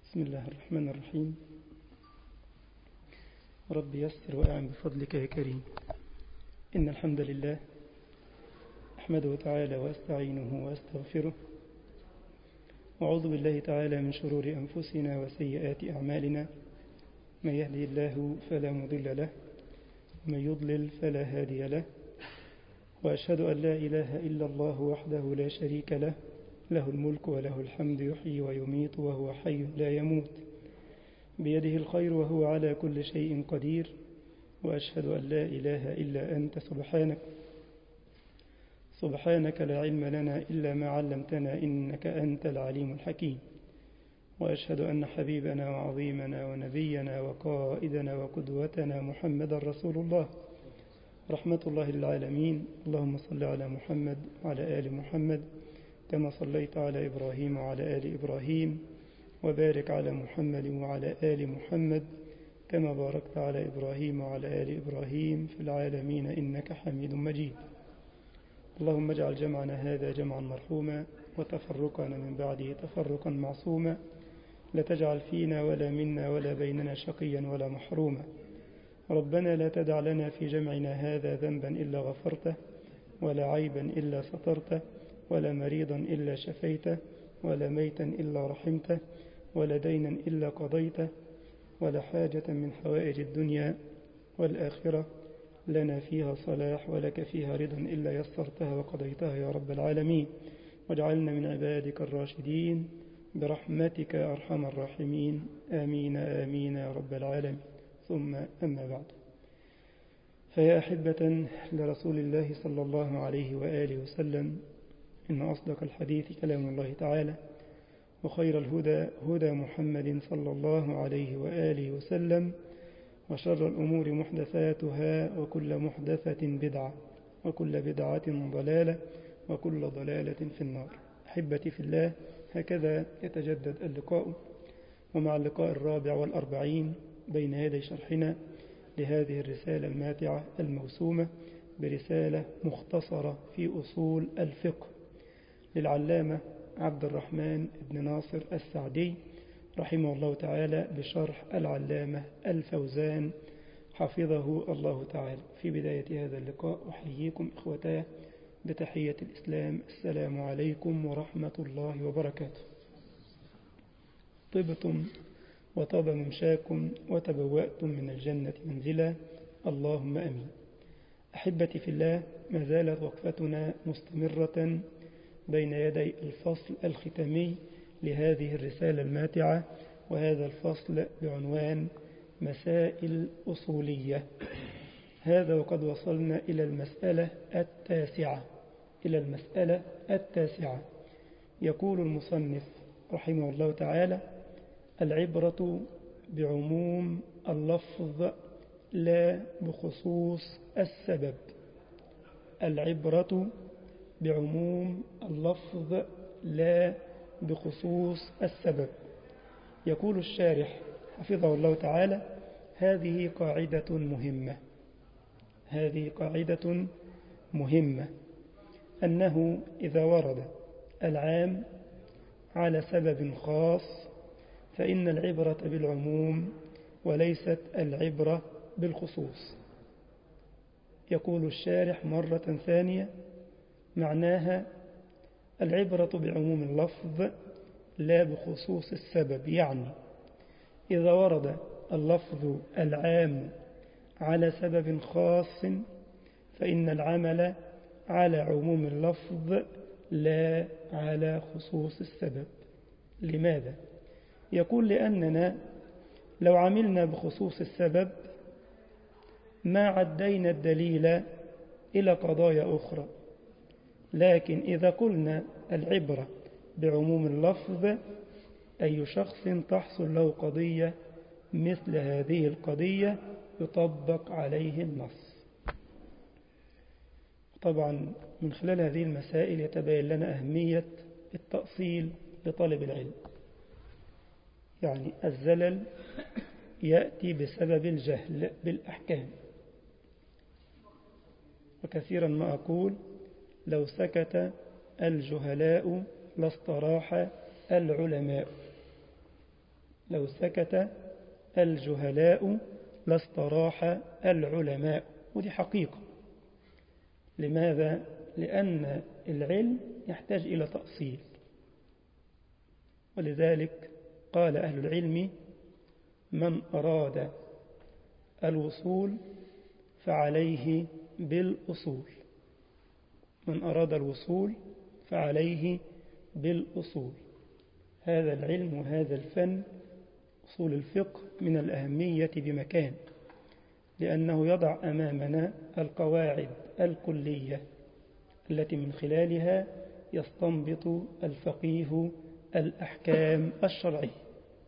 بسم الله الرحمن الرحيم رب يسر وأعن بفضلك يا كريم إن الحمد لله أحمده تعالى وأستعينه وأستغفره وأعوذ بالله تعالى من شرور أنفسنا وسيئات أعمالنا من يهدي الله فلا مضل له ومن يضلل فلا هادي له وأشهد أن لا إله إلا الله وحده لا شريك له له الملك وله الحمد يحيي ويميت وهو حي لا يموت بيده الخير وهو على كل شيء قدير وأشهد أن لا إله إلا أنت سبحانك سبحانك لا علم لنا إلا ما علمتنا إنك أنت العليم الحكيم وأشهد أن حبيبنا وعظيمنا ونبينا وقائدنا وقدوتنا محمد رسول الله رحمة الله للعالمين اللهم صل على محمد وعلى آل محمد كما صليت على إبراهيم وعلى آل إبراهيم وبارك على محمد وعلى آل محمد كما باركت على إبراهيم وعلى آل إبراهيم في العالمين إنك حميد مجيد اللهم اجعل جمعنا هذا جمعا مرحوما وتفرقنا من بعده تفرقا معصوما لا تجعل فينا ولا منا ولا بيننا شقيا ولا محروما ربنا لا تدع لنا في جمعنا هذا ذنبا إلا غفرته ولا عيبا إلا سترته ولا مريضا إلا شفيته ولا ميتا إلا رحمته ولا دينا إلا قضيته ولا حاجة من حوائج الدنيا والآخرة لنا فيها صلاح ولك فيها رضا إلا يسرتها وقضيتها يا رب العالمين واجعلنا من عبادك الراشدين برحمتك أرحم الراحمين آمين آمين يا رب العالمين ثم أما بعد فيا أحبة لرسول الله صلى الله عليه وآله وسلم إن أصدق الحديث كلام الله تعالى وخير الهدى هدى محمد صلى الله عليه وآله وسلم وشر الأمور محدثاتها وكل محدثة بدعة وكل بدعة ضلالة وكل ضلالة في النار أحبتي في الله هكذا يتجدد اللقاء ومع اللقاء الرابع والأربعين بين يدي شرحنا لهذه الرسالة الماتعة الموسومة برسالة مختصرة في أصول الفقه للعلامة عبد الرحمن بن ناصر السعدي رحمه الله تعالى بشرح العلامة الفوزان حفظه الله تعالى في بداية هذا اللقاء أحييكم إخوتاه بتحية الإسلام السلام عليكم ورحمة الله وبركاته طبتم وطاب ممشاكم وتبوأتم من الجنة منزلا اللهم أمين أحبتي في الله ما زالت وقفتنا مستمرة بين يدي الفصل الختامي لهذه الرسالة الماتعة وهذا الفصل بعنوان مسائل أصولية هذا وقد وصلنا إلى المسألة التاسعة إلى المسألة التاسعة يقول المصنف رحمه الله تعالى العبرة بعموم اللفظ لا بخصوص السبب العبرة بعموم اللفظ لا بخصوص السبب يقول الشارح حفظه الله تعالى هذه قاعدة مهمة هذه قاعدة مهمة أنه إذا ورد العام على سبب خاص فإن العبرة بالعموم وليست العبرة بالخصوص يقول الشارح مرة ثانية معناها العبرة بعموم اللفظ لا بخصوص السبب يعني إذا ورد اللفظ العام على سبب خاص فإن العمل على عموم اللفظ لا على خصوص السبب لماذا؟ يقول لأننا لو عملنا بخصوص السبب ما عدينا الدليل إلى قضايا أخرى لكن إذا قلنا العبرة بعموم اللفظ أي شخص تحصل له قضية مثل هذه القضية يطبق عليه النص طبعا من خلال هذه المسائل يتبين لنا أهمية التأصيل لطالب العلم يعني الزلل يأتي بسبب الجهل بالأحكام وكثيرا ما أقول لو سكت الجهلاء لاستراح العلماء لو سكت الجهلاء لاستراح العلماء ودي حقيقة لماذا؟ لأن العلم يحتاج إلى تأصيل ولذلك قال أهل العلم من أراد الوصول فعليه بالأصول من أراد الوصول فعليه بالأصول هذا العلم وهذا الفن أصول الفقه من الأهمية بمكان لأنه يضع أمامنا القواعد الكلية التي من خلالها يستنبط الفقيه الأحكام الشرعية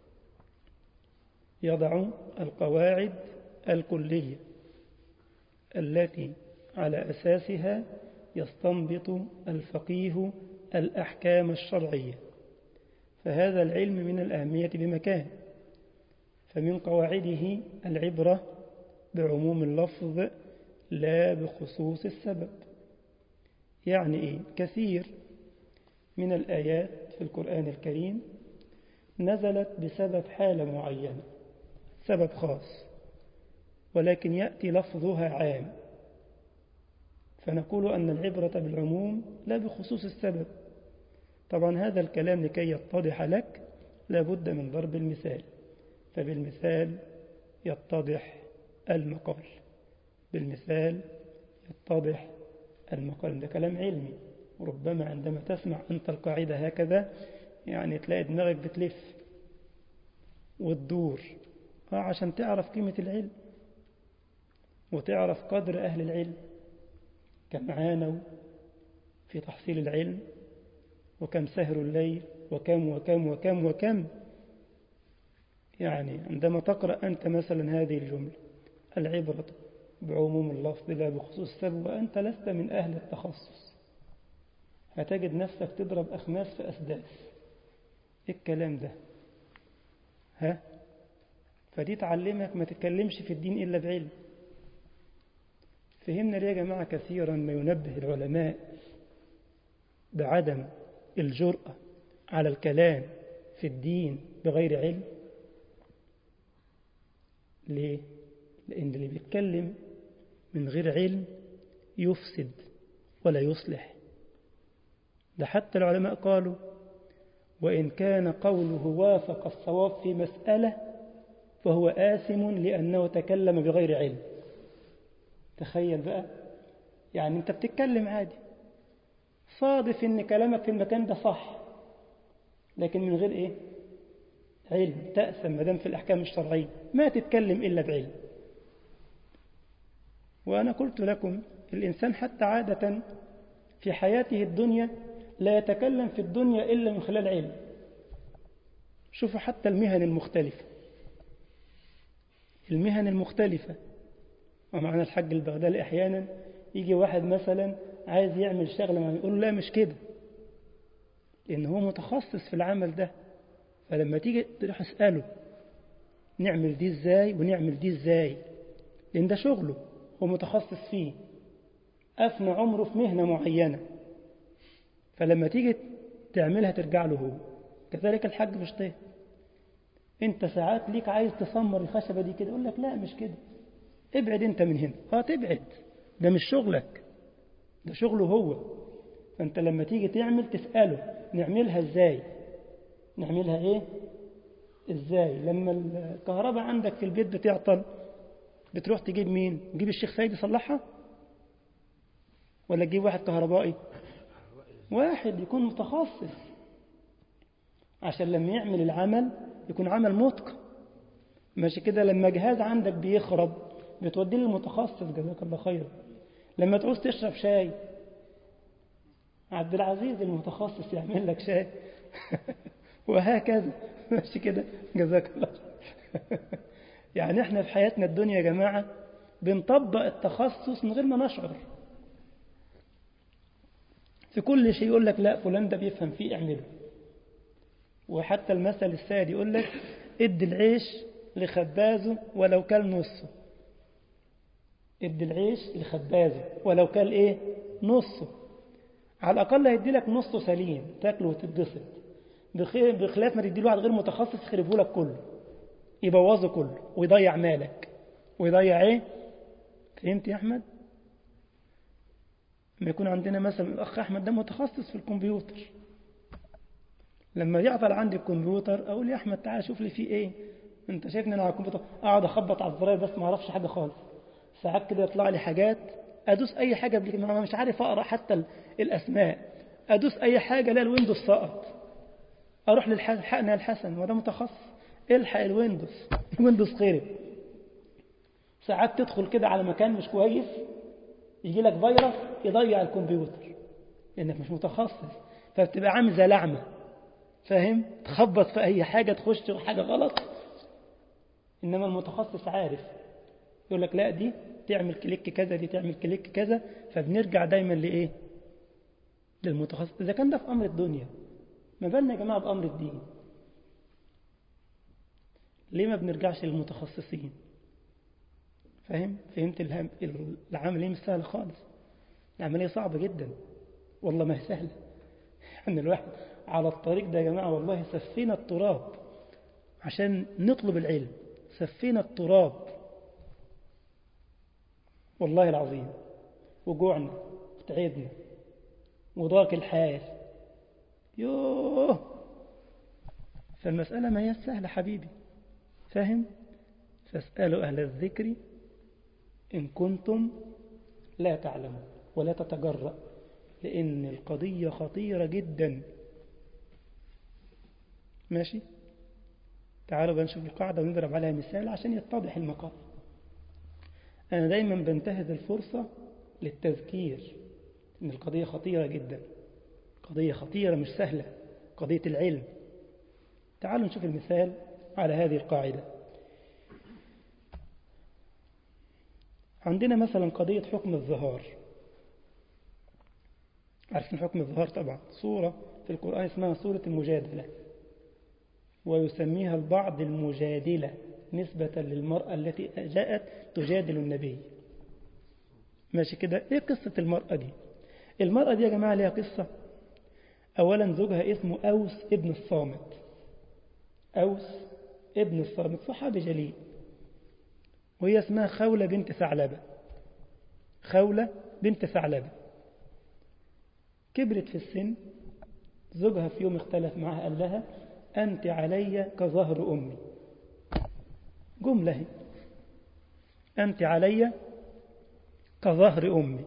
يضع القواعد الكلية التي على أساسها يستنبط الفقيه الأحكام الشرعية فهذا العلم من الأهمية بمكان فمن قواعده العبرة بعموم اللفظ لا بخصوص السبب يعني إيه؟ كثير من الآيات في القرآن الكريم نزلت بسبب حالة معينة سبب خاص ولكن يأتي لفظها عام فنقول أن العبرة بالعموم لا بخصوص السبب طبعا هذا الكلام لكي يتضح لك لابد من ضرب المثال فبالمثال يتضح المقال بالمثال يتضح المقال ده كلام علمي وربما عندما تسمع أنت القاعدة هكذا يعني تلاقي دماغك بتلف وتدور آه عشان تعرف قيمة العلم وتعرف قدر أهل العلم كم عانوا في تحصيل العلم وكم سهروا الليل وكم وكم وكم وكم يعني عندما تقرأ أنت مثلا هذه الجملة العبرة بعموم اللفظ لا بخصوص السبب وأنت لست من أهل التخصص هتجد نفسك تضرب أخماس في أسداس إيه الكلام ده ها فدي تعلمك ما تتكلمش في الدين إلا بعلم فهمنا ليه يا جماعة كثيرا ما ينبه العلماء بعدم الجرأة على الكلام في الدين بغير علم ليه؟ لأن اللي بيتكلم من غير علم يفسد ولا يصلح ده حتى العلماء قالوا وإن كان قوله وافق الصواب في مسألة فهو آثم لأنه تكلم بغير علم تخيل بقى يعني أنت بتتكلم عادي صادف إن كلامك في المكان ده صح لكن من غير إيه علم تأثم مدام في الأحكام الشرعية ما تتكلم إلا بعلم وأنا قلت لكم الإنسان حتى عادة في حياته الدنيا لا يتكلم في الدنيا إلا من خلال علم شوفوا حتى المهن المختلفة المهن المختلفة ومعنا الحج البغدادي أحيانا يجي واحد مثلا عايز يعمل شغلة ما يقول لا مش كده لأن هو متخصص في العمل ده فلما تيجي تروح اسأله نعمل دي ازاي ونعمل دي ازاي لأن ده شغله هو متخصص فيه أفنى عمره في مهنة معينة فلما تيجي تعملها ترجع له هو كذلك الحج مش طيب انت ساعات ليك عايز تصمر الخشبة دي كده يقول لك لا مش كده ابعد انت من هنا اه تبعد ده مش شغلك ده شغله هو فانت لما تيجي تعمل تسأله نعملها ازاي نعملها ايه ازاي لما الكهرباء عندك في البيت بتعطل بتروح تجيب مين تجيب الشيخ سيد يصلحها ولا تجيب واحد كهربائي واحد يكون متخصص عشان لما يعمل العمل يكون عمل متقن ماشي كده لما جهاز عندك بيخرب بتوديه للمتخصص جزاك الله خير لما تعوز تشرب شاي عبد العزيز المتخصص يعمل لك شاي وهكذا ماشي كده جزاك الله يعني احنا في حياتنا الدنيا يا جماعة بنطبق التخصص من غير ما نشعر في كل شيء يقول لك لا فلان ده بيفهم فيه اعمله وحتى المثل السائد يقول لك ادي العيش لخبازه ولو كان نصه ادي العيش لخبازه ولو كان ايه نصه على الأقل هيدي لك نصه سليم تاكله وتتبسط بخلاف ما تدي واحد غير متخصص يخربه لك كله يبوظه كله ويضيع مالك ويضيع ايه فهمت يا احمد لما يكون عندنا مثلا الاخ احمد ده متخصص في الكمبيوتر لما يعطل عندي الكمبيوتر اقول يا احمد تعالى شوف لي فيه ايه انت شايفني انا على الكمبيوتر اقعد اخبط على الزراير بس ما اعرفش حاجه خالص ساعات كده يطلع لي حاجات ادوس اي حاجه ما مش عارف اقرا حتى الاسماء ادوس اي حاجه الاقي الويندوز سقط اروح للحقنا الحسن وده متخصص الحق الويندوز الويندوز خرب ساعات تدخل كده على مكان مش كويس يجي لك فيروس يضيع الكمبيوتر لانك مش متخصص فبتبقى عامل زي لعمه فاهم تخبط في اي حاجه تخش في حاجه غلط انما المتخصص عارف يقول لك لا دي تعمل كليك كذا دي تعمل كليك كذا فبنرجع دايما لايه للمتخصص اذا كان ده في امر الدنيا ما بالنا يا جماعه بامر الدين ليه ما بنرجعش للمتخصصين فاهم فهمت العمليه مش سهله خالص العمليه صعبه جدا والله ما هي سهله ان الواحد على الطريق ده يا جماعه والله سفينا التراب عشان نطلب العلم سفينا التراب والله العظيم وجوعنا وتعبنا وضاق الحال يوه فالمسألة ما هي سهلة حبيبي فاهم فاسألوا أهل الذكر إن كنتم لا تعلمون ولا تتجرأ لأن القضية خطيرة جدا ماشي تعالوا بقى نشوف القاعدة ونضرب عليها مثال عشان يتضح المقام أنا دايما بنتهز الفرصة للتذكير إن القضية خطيرة جدا قضية خطيرة مش سهلة قضية العلم تعالوا نشوف المثال على هذه القاعدة عندنا مثلا قضية حكم الظهار عارفين حكم الظهار طبعا صورة في القرآن اسمها سورة المجادلة ويسميها البعض المجادلة نسبة للمرأة التي جاءت تجادل النبي ماشي كده ايه قصة المرأة دي المرأة دي يا جماعة ليها قصة أولا زوجها اسمه أوس ابن الصامت أوس ابن الصامت صحابي جليل وهي اسمها خولة بنت ثعلبة خولة بنت ثعلبة كبرت في السن زوجها في يوم اختلف معها قال لها أنت علي كظهر أمي جملة أنت علي كظهر أمي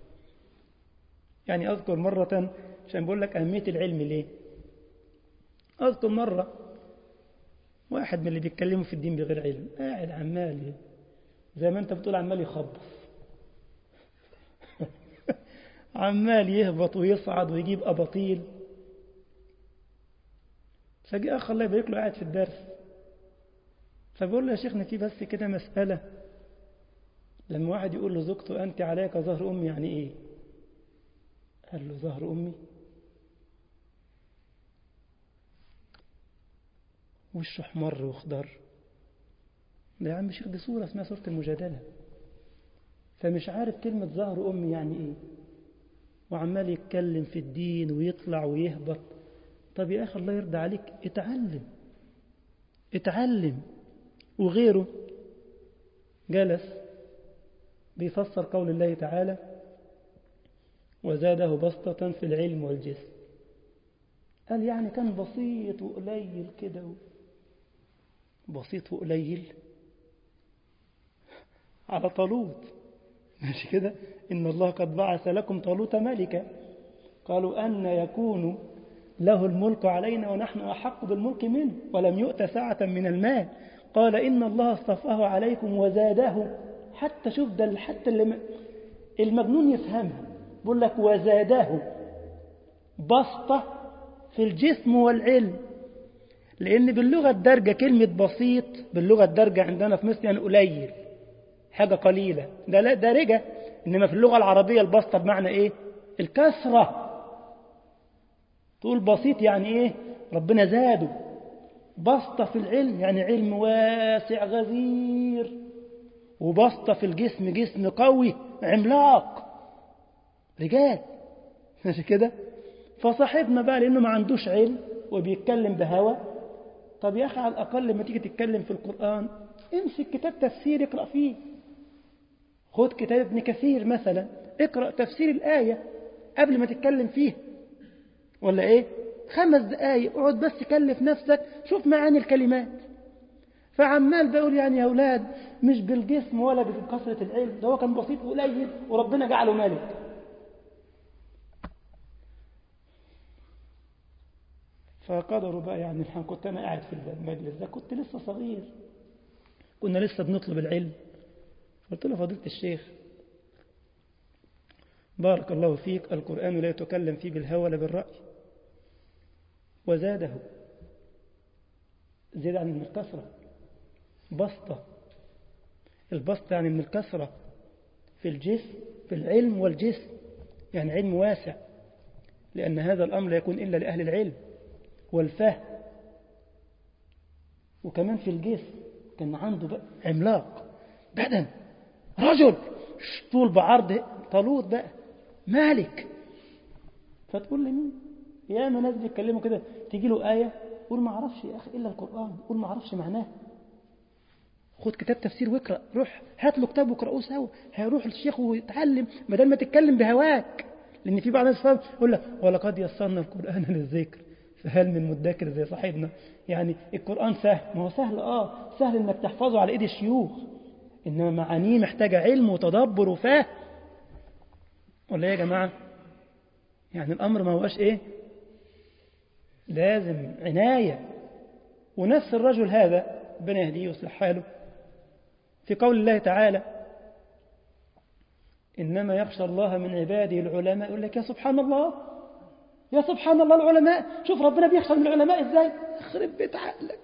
يعني أذكر مرة عشان بقول لك أهمية العلم ليه أذكر مرة واحد من اللي بيتكلموا في الدين بغير علم قاعد عمال زي ما أنت بتقول عمال يخبص عمال يهبط ويصعد ويجيب أباطيل فجاء أخ الله يبارك له قاعد في الدرس فبقول له يا شيخنا في بس كده مسألة لما واحد يقول له زوجته أنت عليك ظهر أمي يعني إيه قال له ظهر أمي وشه احمر واخضر ده يا عم شيخ دي صورة اسمها صورة المجادلة فمش عارف كلمة ظهر أمي يعني إيه وعمال يتكلم في الدين ويطلع ويهبط طب يا أخي الله يرضى عليك اتعلم اتعلم وغيره جلس بيفسر قول الله تعالى وزاده بسطة في العلم والجسم قال يعني كان بسيط وقليل كده بسيط وقليل على طالوت ماشي كده إن الله قد بعث لكم طالوت ملكا قالوا أن يكون له الملك علينا ونحن أحق بالملك منه ولم يؤت ساعة من المال قال إن الله اصطفاه عليكم وزاده حتى شوف ده حتى اللي المجنون يفهمها بقول لك وزاده بسطة في الجسم والعلم لأن باللغة الدارجة كلمة بسيط باللغة الدارجة عندنا في مصر يعني قليل حاجة قليلة ده لا دارجة إنما في اللغة العربية البسطة بمعنى إيه الكسرة تقول بسيط يعني إيه ربنا زاده بسطة في العلم يعني علم واسع غزير وبسطة في الجسم جسم قوي عملاق رجال ماشي كده فصاحبنا بقى لأنه ما عندوش علم وبيتكلم بهوى طب يا أخي على الأقل لما تيجي تتكلم في القرآن امسك كتاب تفسير اقرأ فيه خد كتاب ابن كثير مثلا اقرأ تفسير الآية قبل ما تتكلم فيه ولا ايه خمس دقايق اقعد بس كلف نفسك شوف معاني الكلمات فعمال بقول يعني يا أولاد مش بالجسم ولا بكثرة العلم ده هو كان بسيط وقليل وربنا جعله ملك فقدروا بقى يعني كنت أنا قاعد في المجلس ده كنت لسه صغير كنا لسه بنطلب العلم قلت له فضيلة الشيخ بارك الله فيك القرآن لا يتكلم فيه بالهوى ولا بالرأي وزاده زاد عن من الكثرة بسطة البسطة يعني من الكثرة في الجسم في العلم والجسم يعني علم واسع لأن هذا الأمر لا يكون إلا لأهل العلم والفهم وكمان في الجسم كان عنده بقى عملاق بدن رجل طول بعرض طالوت بقى مالك فتقول لي مين يا ما ناس بيتكلموا كده تيجي له آية قول ما اعرفش يا أخي إلا القرآن قول ما اعرفش معناه خد كتاب تفسير واقرأ روح هات له كتاب واقرأوه سوا هيروح الشيخ ويتعلم بدل ما تتكلم بهواك لأن في بعض الناس فاهم يقول لك ولقد يسرنا القرآن للذكر فهل من مدكر زي صاحبنا يعني القرآن سهل ما هو سهل آه سهل إنك تحفظه على إيد الشيوخ إنما معانيه محتاجة علم وتدبر وفهم ولا إيه يا جماعة يعني الأمر ما هوش إيه لازم عناية ونفس الرجل هذا ربنا يهديه ويصلح حاله في قول الله تعالى إنما يخشى الله من عباده العلماء يقول لك يا سبحان الله يا سبحان الله العلماء شوف ربنا بيخشى من العلماء ازاي خرب بيت عقلك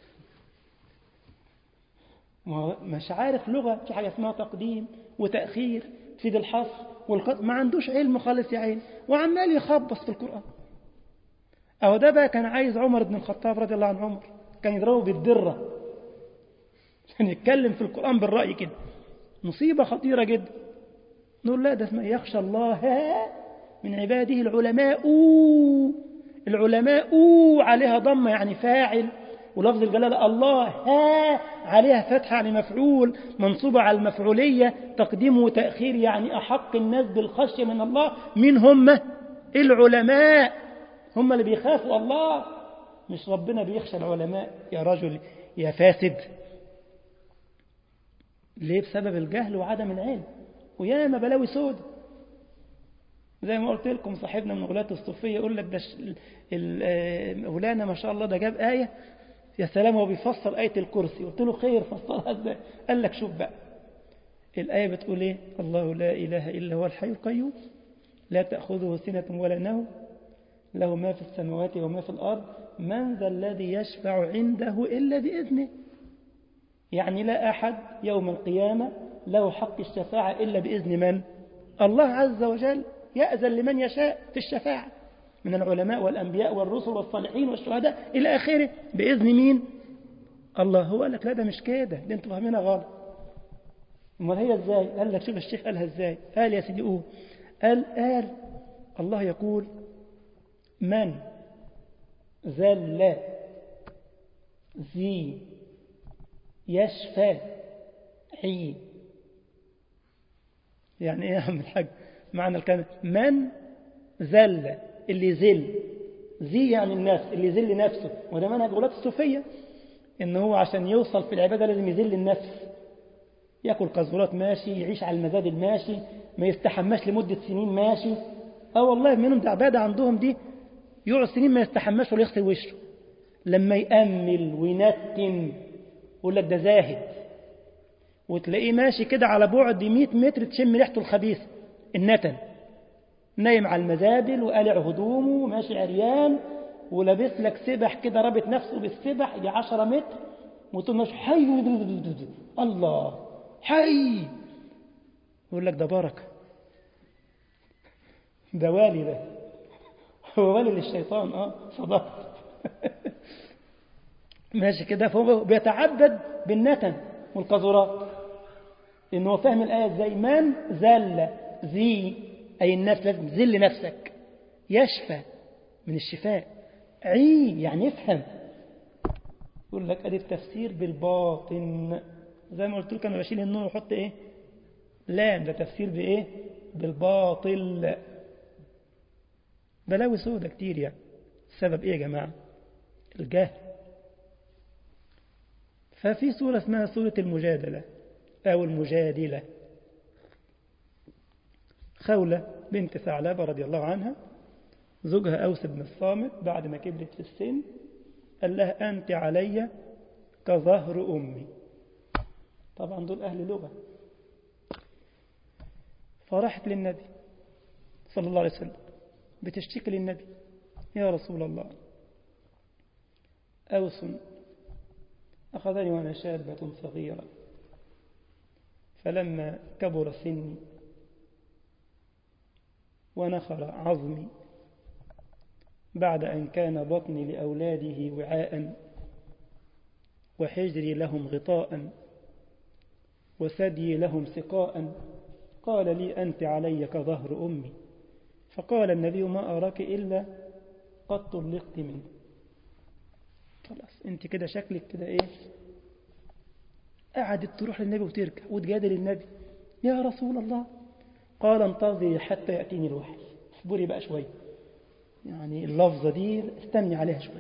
مش عارف لغة في حاجة اسمها تقديم وتأخير تفيد الحصر والقط ما عندوش علم خالص يا عين وعمال يخبص في القرآن أهو ده بقى كان عايز عمر بن الخطاب رضي الله عن عمر كان يضربه بالدرة عشان يتكلم في القرآن بالرأي كده مصيبة خطيرة جدا نقول لا ده اسمه يخشى الله من عباده العلماء العلماء عليها ضمة يعني فاعل ولفظ الجلالة الله ها عليها فتحة يعني مفعول منصوبة على المفعولية تقديم وتأخير يعني أحق الناس بالخشية من الله من هم العلماء هم اللي بيخافوا الله مش ربنا بيخشى العلماء يا رجل يا فاسد ليه بسبب الجهل وعدم العلم وياما بلاوي سود زي ما قلت لكم صاحبنا من غلاة الصوفية يقول لك ده مولانا ما شاء الله ده جاب آية يا سلام هو بيفسر آية الكرسي قلت له خير فسرها ازاي قال لك شوف بقى الآية بتقول ايه الله لا إله إلا هو الحي القيوم لا تأخذه سنة ولا نوم له ما في السماوات وما في الأرض من ذا الذي يشفع عنده إلا بإذنه يعني لا أحد يوم القيامة له حق الشفاعة إلا بإذن من الله عز وجل يأذن لمن يشاء في الشفاعة من العلماء والأنبياء والرسل والصالحين والشهداء إلى آخره بإذن مين الله هو قال لك لا ده مش كده ده انتوا فاهمينها غلط امال هي ازاي قال لك شوف الشيخ قالها ازاي قال يا سيدي قول قال قال الله يقول من ذل ذي يشفى عي يعني ايه يا عم الحاج معنى الكلمة من ذل اللي ذل ذي يعني النفس اللي ذل نفسه وده منهج غلاة الصوفية ان هو عشان يوصل في العبادة لازم يذل النفس ياكل قذورات ماشي يعيش على المزاد الماشي ما يستحماش لمدة سنين ماشي اه والله منهم ده عبادة عندهم دي يقعد سنين ما يستحماش ولا يغسل وشه لما يأمل وينتن يقول لك ده زاهد وتلاقيه ماشي كده على بعد 100 متر تشم ريحته الخبيثة النتن نايم على المزابل وقالع هدومه وماشي عريان ولابس لك سبح كده رابط نفسه بالسبح يجي 10 متر وتقول ماشي حي الله حي يقول لك ده بركة ده والي ده هو والي للشيطان اه صدقت ماشي كده فهو بيتعبد بالنتن والقذورات لأنه هو فاهم الآية ازاي من زل ذي أي النفس لازم ذل نفسك يشفى من الشفاء عي يعني افهم يقول لك ادي التفسير بالباطن زي ما قلت لك انا بشيل النون واحط ايه لام ده تفسير بايه بالباطل بلاوي سودة كتير يعني السبب ايه يا جماعة الجهل ففي سورة اسمها سورة المجادلة أو المجادلة خولة بنت ثعلبة رضي الله عنها زوجها أوس بن الصامت بعد ما كبرت في السن قال لها أنت علي كظهر أمي طبعا دول أهل لغة فرحت للنبي صلى الله عليه وسلم بتشتكي للنبي يا رسول الله أوس أخذني وأنا شابة صغيرة فلما كبر سني ونخر عظمي بعد أن كان بطني لأولاده وعاء وحجري لهم غطاء وثدي لهم سقاء قال لي أنت علي كظهر أمي فقال النبي ما أراك إلا قد طلقت منه خلاص انت كده شكلك كده ايه قعدت تروح للنبي وترجع وتجادل النبي يا رسول الله قال انتظري حتى يأتيني الوحي اصبري بقى شوية يعني اللفظة دي استني عليها شوية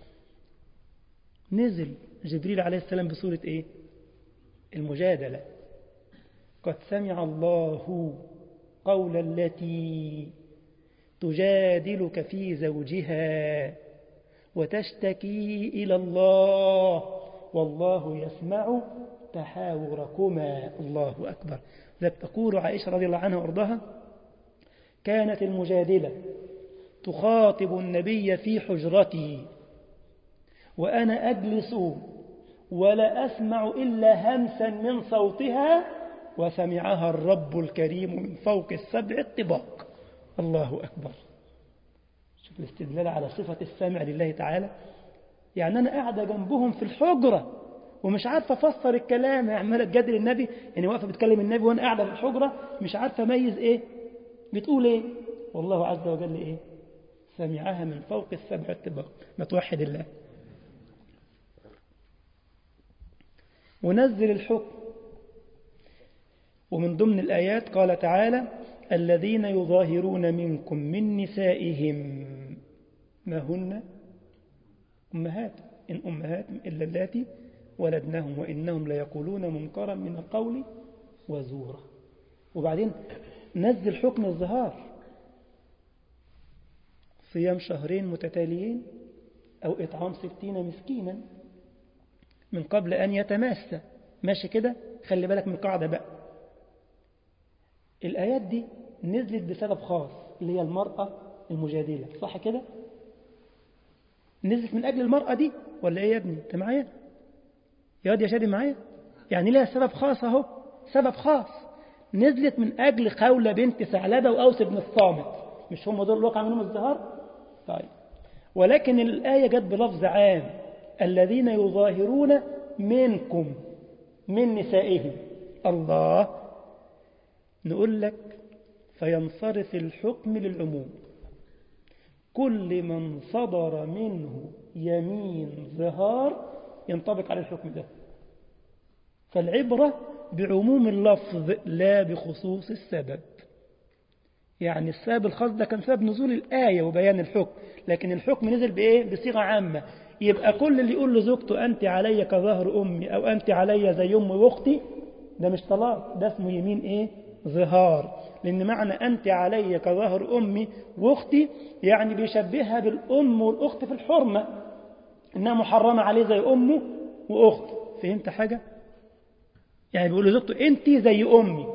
نزل جبريل عليه السلام بصورة ايه المجادلة قد سمع الله قول التي تجادلك في زوجها وتشتكي إلى الله والله يسمع تحاوركما الله أكبر ذلك تقول عائشة رضي الله عنها وارضاها كانت المجادلة تخاطب النبي في حجرته وأنا أجلس ولا أسمع إلا همسا من صوتها وسمعها الرب الكريم من فوق السبع الطباق الله أكبر شوف الاستدلال على صفة السامع لله تعالى يعني أنا قاعدة جنبهم في الحجرة ومش عارفة أفسر الكلام عمالة تجادل النبي يعني واقفة بتكلم النبي وأنا قاعدة في الحجرة مش عارفة أميز إيه بتقول إيه والله عز وجل إيه سمعها من فوق السبع الطباق ما توحد الله ونزل الحكم ومن ضمن الآيات قال تعالى الذين يظاهرون منكم من نسائهم ما هن أمهات إن أمهات إلا اللاتي ولدنهم وإنهم ليقولون منكرا من القول وزورا وبعدين نزل حكم الظهار صيام شهرين متتاليين أو إطعام ستين مسكينا من قبل أن يتماسى ماشي كده خلي بالك من القاعدة بقى الآيات دي نزلت بسبب خاص اللي هي المرأة المجادلة صح كده نزلت من أجل المرأة دي ولا إيه يا ابني أنت معايا يا واد يا شادي معايا يعني لها سبب خاص أهو سبب خاص نزلت من أجل خولة بنت ثعلبة وأوس بن الصامت مش هم دول اللي وقع منهم الزهار طيب ولكن الآية جت بلفظ عام الذين يظاهرون منكم من نسائهم الله نقول لك فينصرف الحكم للعموم كل من صدر منه يمين ظهار ينطبق على الحكم ده فالعبرة بعموم اللفظ لا بخصوص السبب يعني السبب الخاص ده كان سبب نزول الآية وبيان الحكم لكن الحكم نزل بإيه؟ بصيغة عامة يبقى كل اللي يقول لزوجته أنت علي كظهر أمي أو أنت علي زي أمي وأختي ده مش طلاق ده اسمه يمين إيه؟ ظهار لأن معنى أنت علي كظهر أمي وأختي يعني بيشبهها بالأم والأخت في الحرمة إنها محرمة عليه زي أمه وأخته فهمت حاجة؟ يعني بيقول لزوجته أنت زي أمي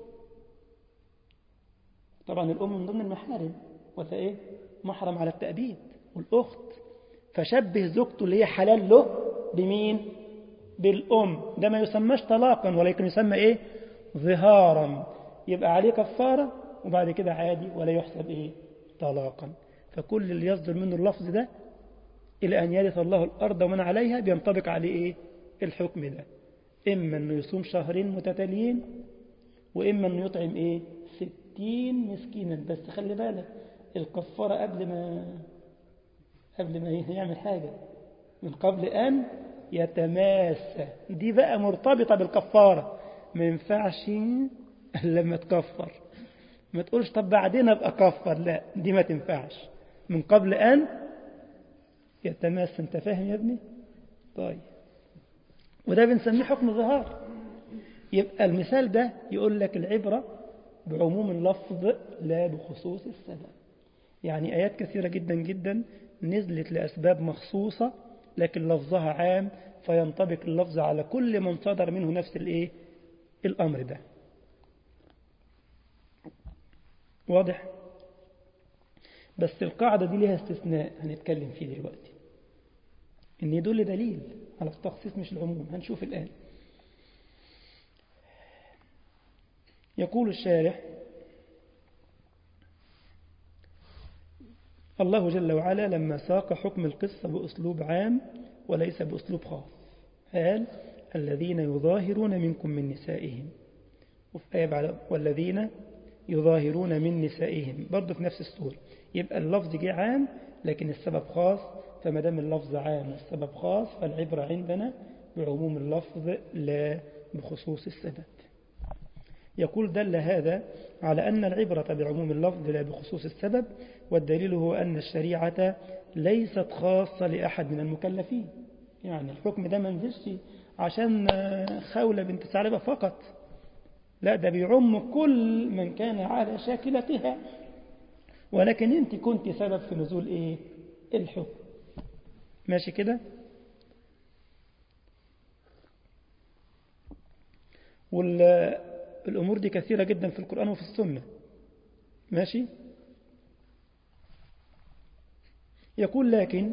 طبعا الأم من ضمن المحارم وده إيه؟ محرم على التأبيد والأخت فشبه زوجته اللي هي حلال له بمين؟ بالأم ده ما يسمىش طلاقا ولكن يسمى إيه؟ ظهارا يبقى عليه كفارة وبعد كده عادي ولا يحسب إيه؟ طلاقا فكل اللي يصدر منه اللفظ ده إلى أن يرث الله الأرض ومن عليها بينطبق عليه إيه؟ الحكم ده إما أنه يصوم شهرين متتاليين وإما أنه يطعم إيه؟ ستين مسكينا بس خلي بالك الكفارة قبل ما قبل ما يعمل حاجة من قبل أن يتماسى دي بقى مرتبطة بالكفارة ما ينفعش لما تكفر ما تقولش طب بعدين ابقى كفر لا دي ما تنفعش من قبل أن يتماسى انت فاهم يا ابني طيب وده بنسميه حكم ظهار يبقى المثال ده يقول لك العبرة بعموم اللفظ لا بخصوص السبب يعني آيات كثيرة جدا جدا نزلت لأسباب مخصوصة لكن لفظها عام فينطبق اللفظ على كل من صدر منه نفس الايه الأمر ده واضح بس القاعدة دي ليها استثناء هنتكلم فيه دلوقتي ان يدل دليل على التخصيص مش العموم هنشوف الآن يقول الشارح الله جل وعلا لما ساق حكم القصة بأسلوب عام وليس بأسلوب خاص قال الذين يظاهرون منكم من نسائهم وفي آية بعد والذين يظاهرون من نسائهم برضه في نفس السورة يبقى اللفظ جه عام لكن السبب خاص فما دام اللفظ عام والسبب خاص فالعبرة عندنا بعموم اللفظ لا بخصوص السبب يقول دل هذا على أن العبرة بعموم اللفظ لا بخصوص السبب والدليل هو أن الشريعة ليست خاصة لأحد من المكلفين يعني الحكم ده ما نزلش عشان خولة بنت ثعلبة فقط لا ده بيعم كل من كان على شاكلتها ولكن انت كنت سبب في نزول ايه الحكم ماشي كده والأمور دي كثيرة جدا في القرآن وفي السنة ماشي يقول لكن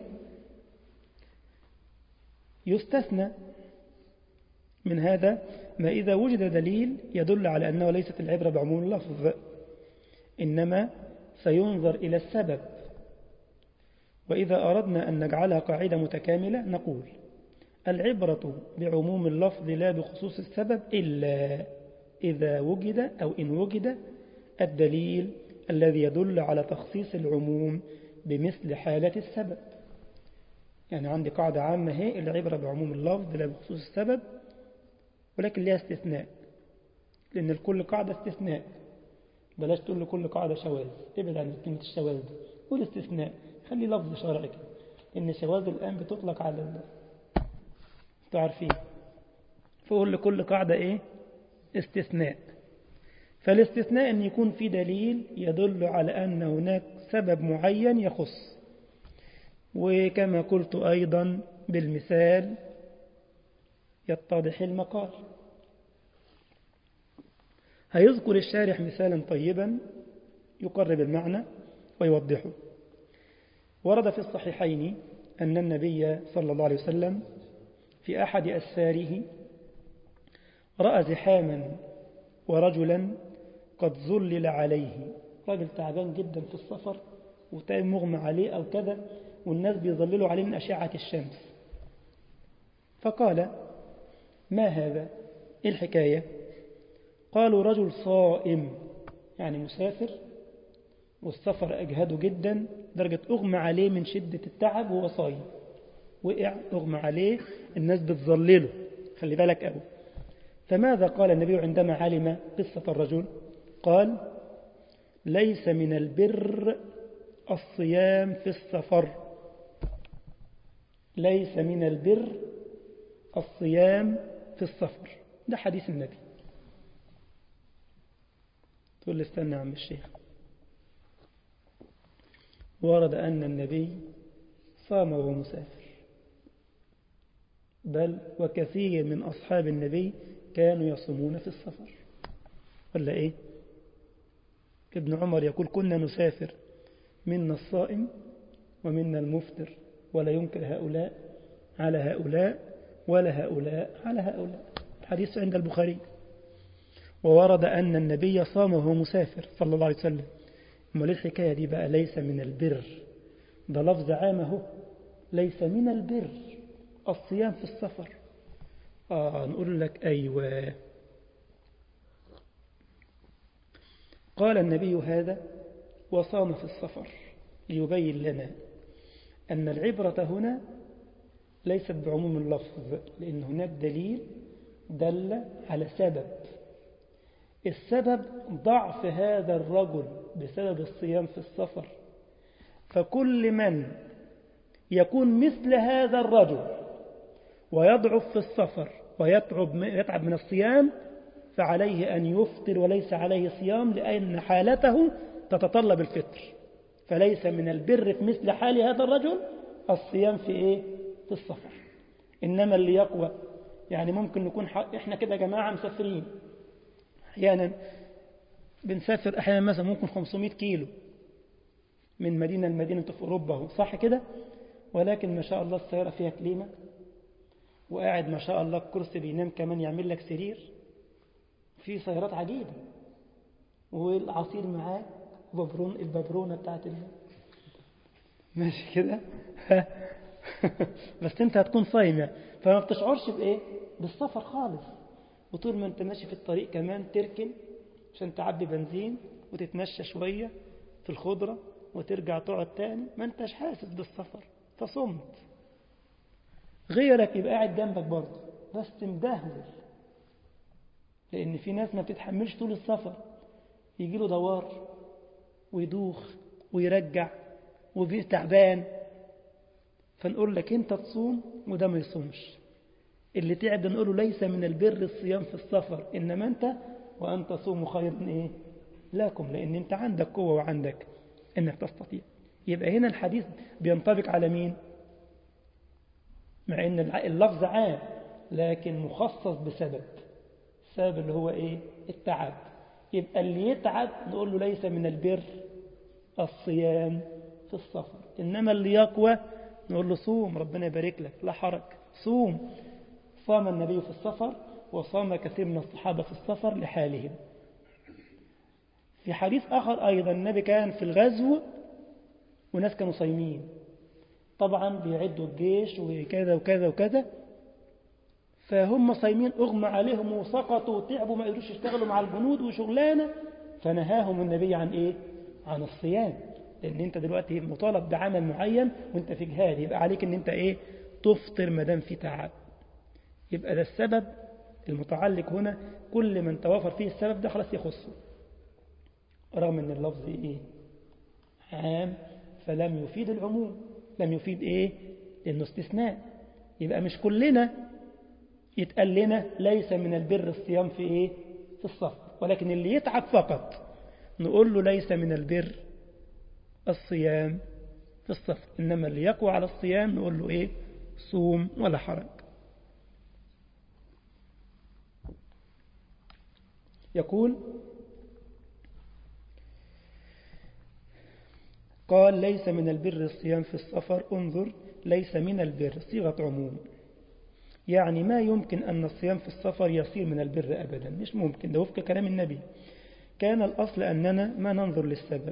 يستثنى من هذا ما إذا وجد دليل يدل على أنه ليست العبرة بعموم اللفظ إنما سينظر إلى السبب وإذا أردنا أن نجعلها قاعدة متكاملة نقول العبرة بعموم اللفظ لا بخصوص السبب إلا إذا وجد أو إن وجد الدليل الذي يدل على تخصيص العموم بمثل حالة السبب يعني عندي قاعدة عامة هي العبرة بعموم اللفظ لا بخصوص السبب ولكن لها استثناء لأن الكل قاعدة استثناء بلاش تقول لكل قاعدة شواذ ابعد عن كلمة الشواذ دي قول استثناء خلي لفظ شرعي كده إن الشواذ الآن بتطلق على ال... انتوا عارفين فقول لكل قاعدة إيه استثناء فالاستثناء أن يكون في دليل يدل على أن هناك سبب معين يخص وكما قلت أيضا بالمثال يتضح المقال هيذكر الشارح مثالا طيبا يقرب المعنى ويوضحه ورد في الصحيحين أن النبي صلى الله عليه وسلم في أحد أسفاره رأى زحاما ورجلا قد ظلل عليه راجل تعبان جدا في السفر وتايم مغمى عليه أو كذا والناس بيظللوا عليه من أشعة الشمس فقال ما هذا إيه الحكاية قالوا رجل صائم يعني مسافر والسفر أجهده جدا درجة أغمى عليه من شدة التعب وهو صايم وقع أغمى عليه الناس بتظلله خلي بالك أبو فماذا قال النبي عندما علم قصة الرجل قال ليس من البر الصيام في السفر ليس من البر الصيام في السفر ده حديث النبي تقول لي استنى يا عم الشيخ ورد أن النبي صام وهو مسافر بل وكثير من أصحاب النبي كانوا يصومون في السفر ولا إيه ابن عمر يقول كنا نسافر منا الصائم ومنا المفطر ولا ينكر هؤلاء على هؤلاء ولا هؤلاء على هؤلاء الحديث عند البخاري وورد أن النبي صام وهو مسافر صلى الله عليه وسلم أما ليه الحكاية دي بقى ليس من البر ده لفظ عام اهو ليس من البر الصيام في السفر آه نقول لك أيوة قال النبي هذا وصام في السفر ليبين لنا أن العبرة هنا ليست بعموم اللفظ لأن هناك دليل دل على سبب السبب ضعف هذا الرجل بسبب الصيام في السفر فكل من يكون مثل هذا الرجل ويضعف في السفر ويتعب يتعب من الصيام فعليه أن يفطر وليس عليه صيام لأن حالته تتطلب الفطر فليس من البر في مثل حال هذا الرجل الصيام في إيه؟ في السفر إنما اللي يقوى يعني ممكن نكون إحنا كده جماعة مسافرين أحيانا بنسافر أحيانا مثلا ممكن 500 كيلو من مدينة لمدينة في أوروبا صح كده ولكن ما شاء الله السيارة فيها كليمة وقاعد ما شاء الله الكرسي بينام كمان يعمل لك سرير في سيارات عجيبة والعصير معاك وببرون الببرونة بتاعت ال... ماشي كده بس انت هتكون صايم يعني فما بتشعرش بايه بالسفر خالص وطول ما انت ماشي في الطريق كمان تركن عشان تعبي بنزين وتتمشى شوية في الخضرة وترجع تقعد تاني ما انتش حاسس بالسفر فصمت غيرك يبقى قاعد جنبك برضه بس مدهول لأن في ناس ما بتتحملش طول السفر يجي له دوار ويدوخ ويرجع وفيه تعبان فنقول لك انت تصوم وده ما يصومش اللي تعب نقول له ليس من البر الصيام في السفر إنما أنت وأن تصوموا خير إيه لكم لأن أنت عندك قوة وعندك إنك تستطيع يبقى هنا الحديث بينطبق على مين مع أن اللفظ عام لكن مخصص بسبب السبب اللي هو إيه التعب يبقى اللي يتعب نقول له ليس من البر الصيام في السفر إنما اللي يقوى نقول له صوم ربنا يبارك لك لا حرج صوم صام النبي في السفر وصام كثير من الصحابة في السفر لحالهم في حديث آخر أيضا النبي كان في الغزو وناس كانوا صايمين طبعا بيعدوا الجيش وكذا وكذا وكذا فهم صايمين أغمى عليهم وسقطوا وتعبوا ما قدروش يشتغلوا مع الجنود وشغلانة فنهاهم النبي عن إيه؟ عن الصيام لأن أنت دلوقتي مطالب بعمل معين وأنت في جهاد يبقى عليك أن أنت إيه؟ تفطر ما دام في تعب يبقى ده السبب المتعلق هنا كل من توافر فيه السبب ده خلاص يخصه رغم أن اللفظ إيه؟ عام فلم يفيد العموم لم يفيد إيه؟ لأنه استثناء يبقى مش كلنا يتقال لنا ليس من البر الصيام في إيه؟ في الصف ولكن اللي يتعب فقط نقول له ليس من البر الصيام في الصف إنما اللي يقوى على الصيام نقول له إيه صوم ولا حرج يقول قال ليس من البر الصيام في السفر انظر ليس من البر صيغة عموم يعني ما يمكن أن الصيام في السفر يصير من البر أبدا مش ممكن ده وفق كلام النبي كان الأصل أننا ما ننظر للسبب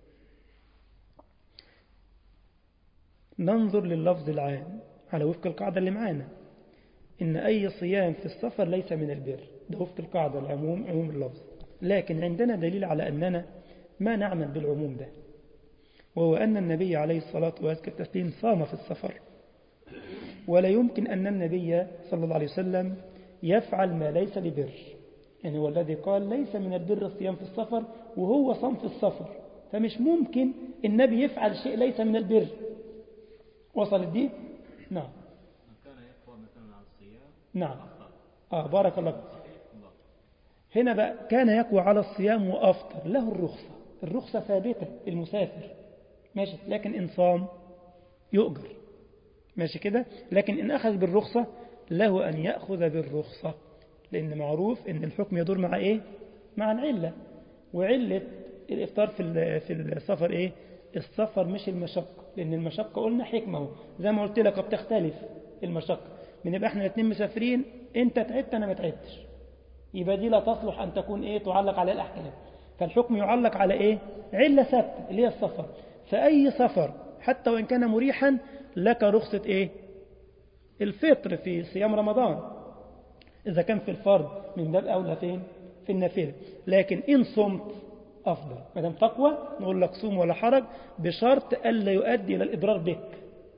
ننظر لللفظ العام على وفق القاعدة اللي معانا إن أي صيام في السفر ليس من البر ده وفق القاعدة العموم عموم اللفظ لكن عندنا دليل على أننا ما نعمل بالعموم ده وهو أن النبي عليه الصلاة والتسليم صام في السفر ولا يمكن أن النبي صلى الله عليه وسلم يفعل ما ليس ببر يعني هو الذي قال ليس من البر الصيام في السفر وهو صام في السفر فمش ممكن النبي يفعل شيء ليس من البر وصل دي نعم كان يقوى مثلا على الصيام نعم آه بارك الله فيك هنا بقى كان يقوى على الصيام وأفطر له الرخصة الرخصة ثابتة المسافر ماشي لكن إن صام يؤجر ماشي كده لكن إن أخذ بالرخصة له أن يأخذ بالرخصة لأن معروف أن الحكم يدور مع إيه مع العلة وعلة الإفطار في في السفر إيه السفر مش المشقة لأن المشقة قلنا حكمة زي ما قلت لك بتختلف المشقة بنبقى احنا الاثنين مسافرين انت تعبت انا ما تعبتش يبقى دي لا تصلح ان تكون ايه تعلق على الاحكام فالحكم يعلق على ايه علة ثابتة اللي هي السفر فأي سفر حتى وإن كان مريحا لك رخصة ايه الفطر في صيام رمضان إذا كان في الفرض من باب أولى فين في النافلة لكن إن صمت أفضل ما دام تقوى نقول لك صوم ولا حرج بشرط ألا يؤدي إلى الإضرار بك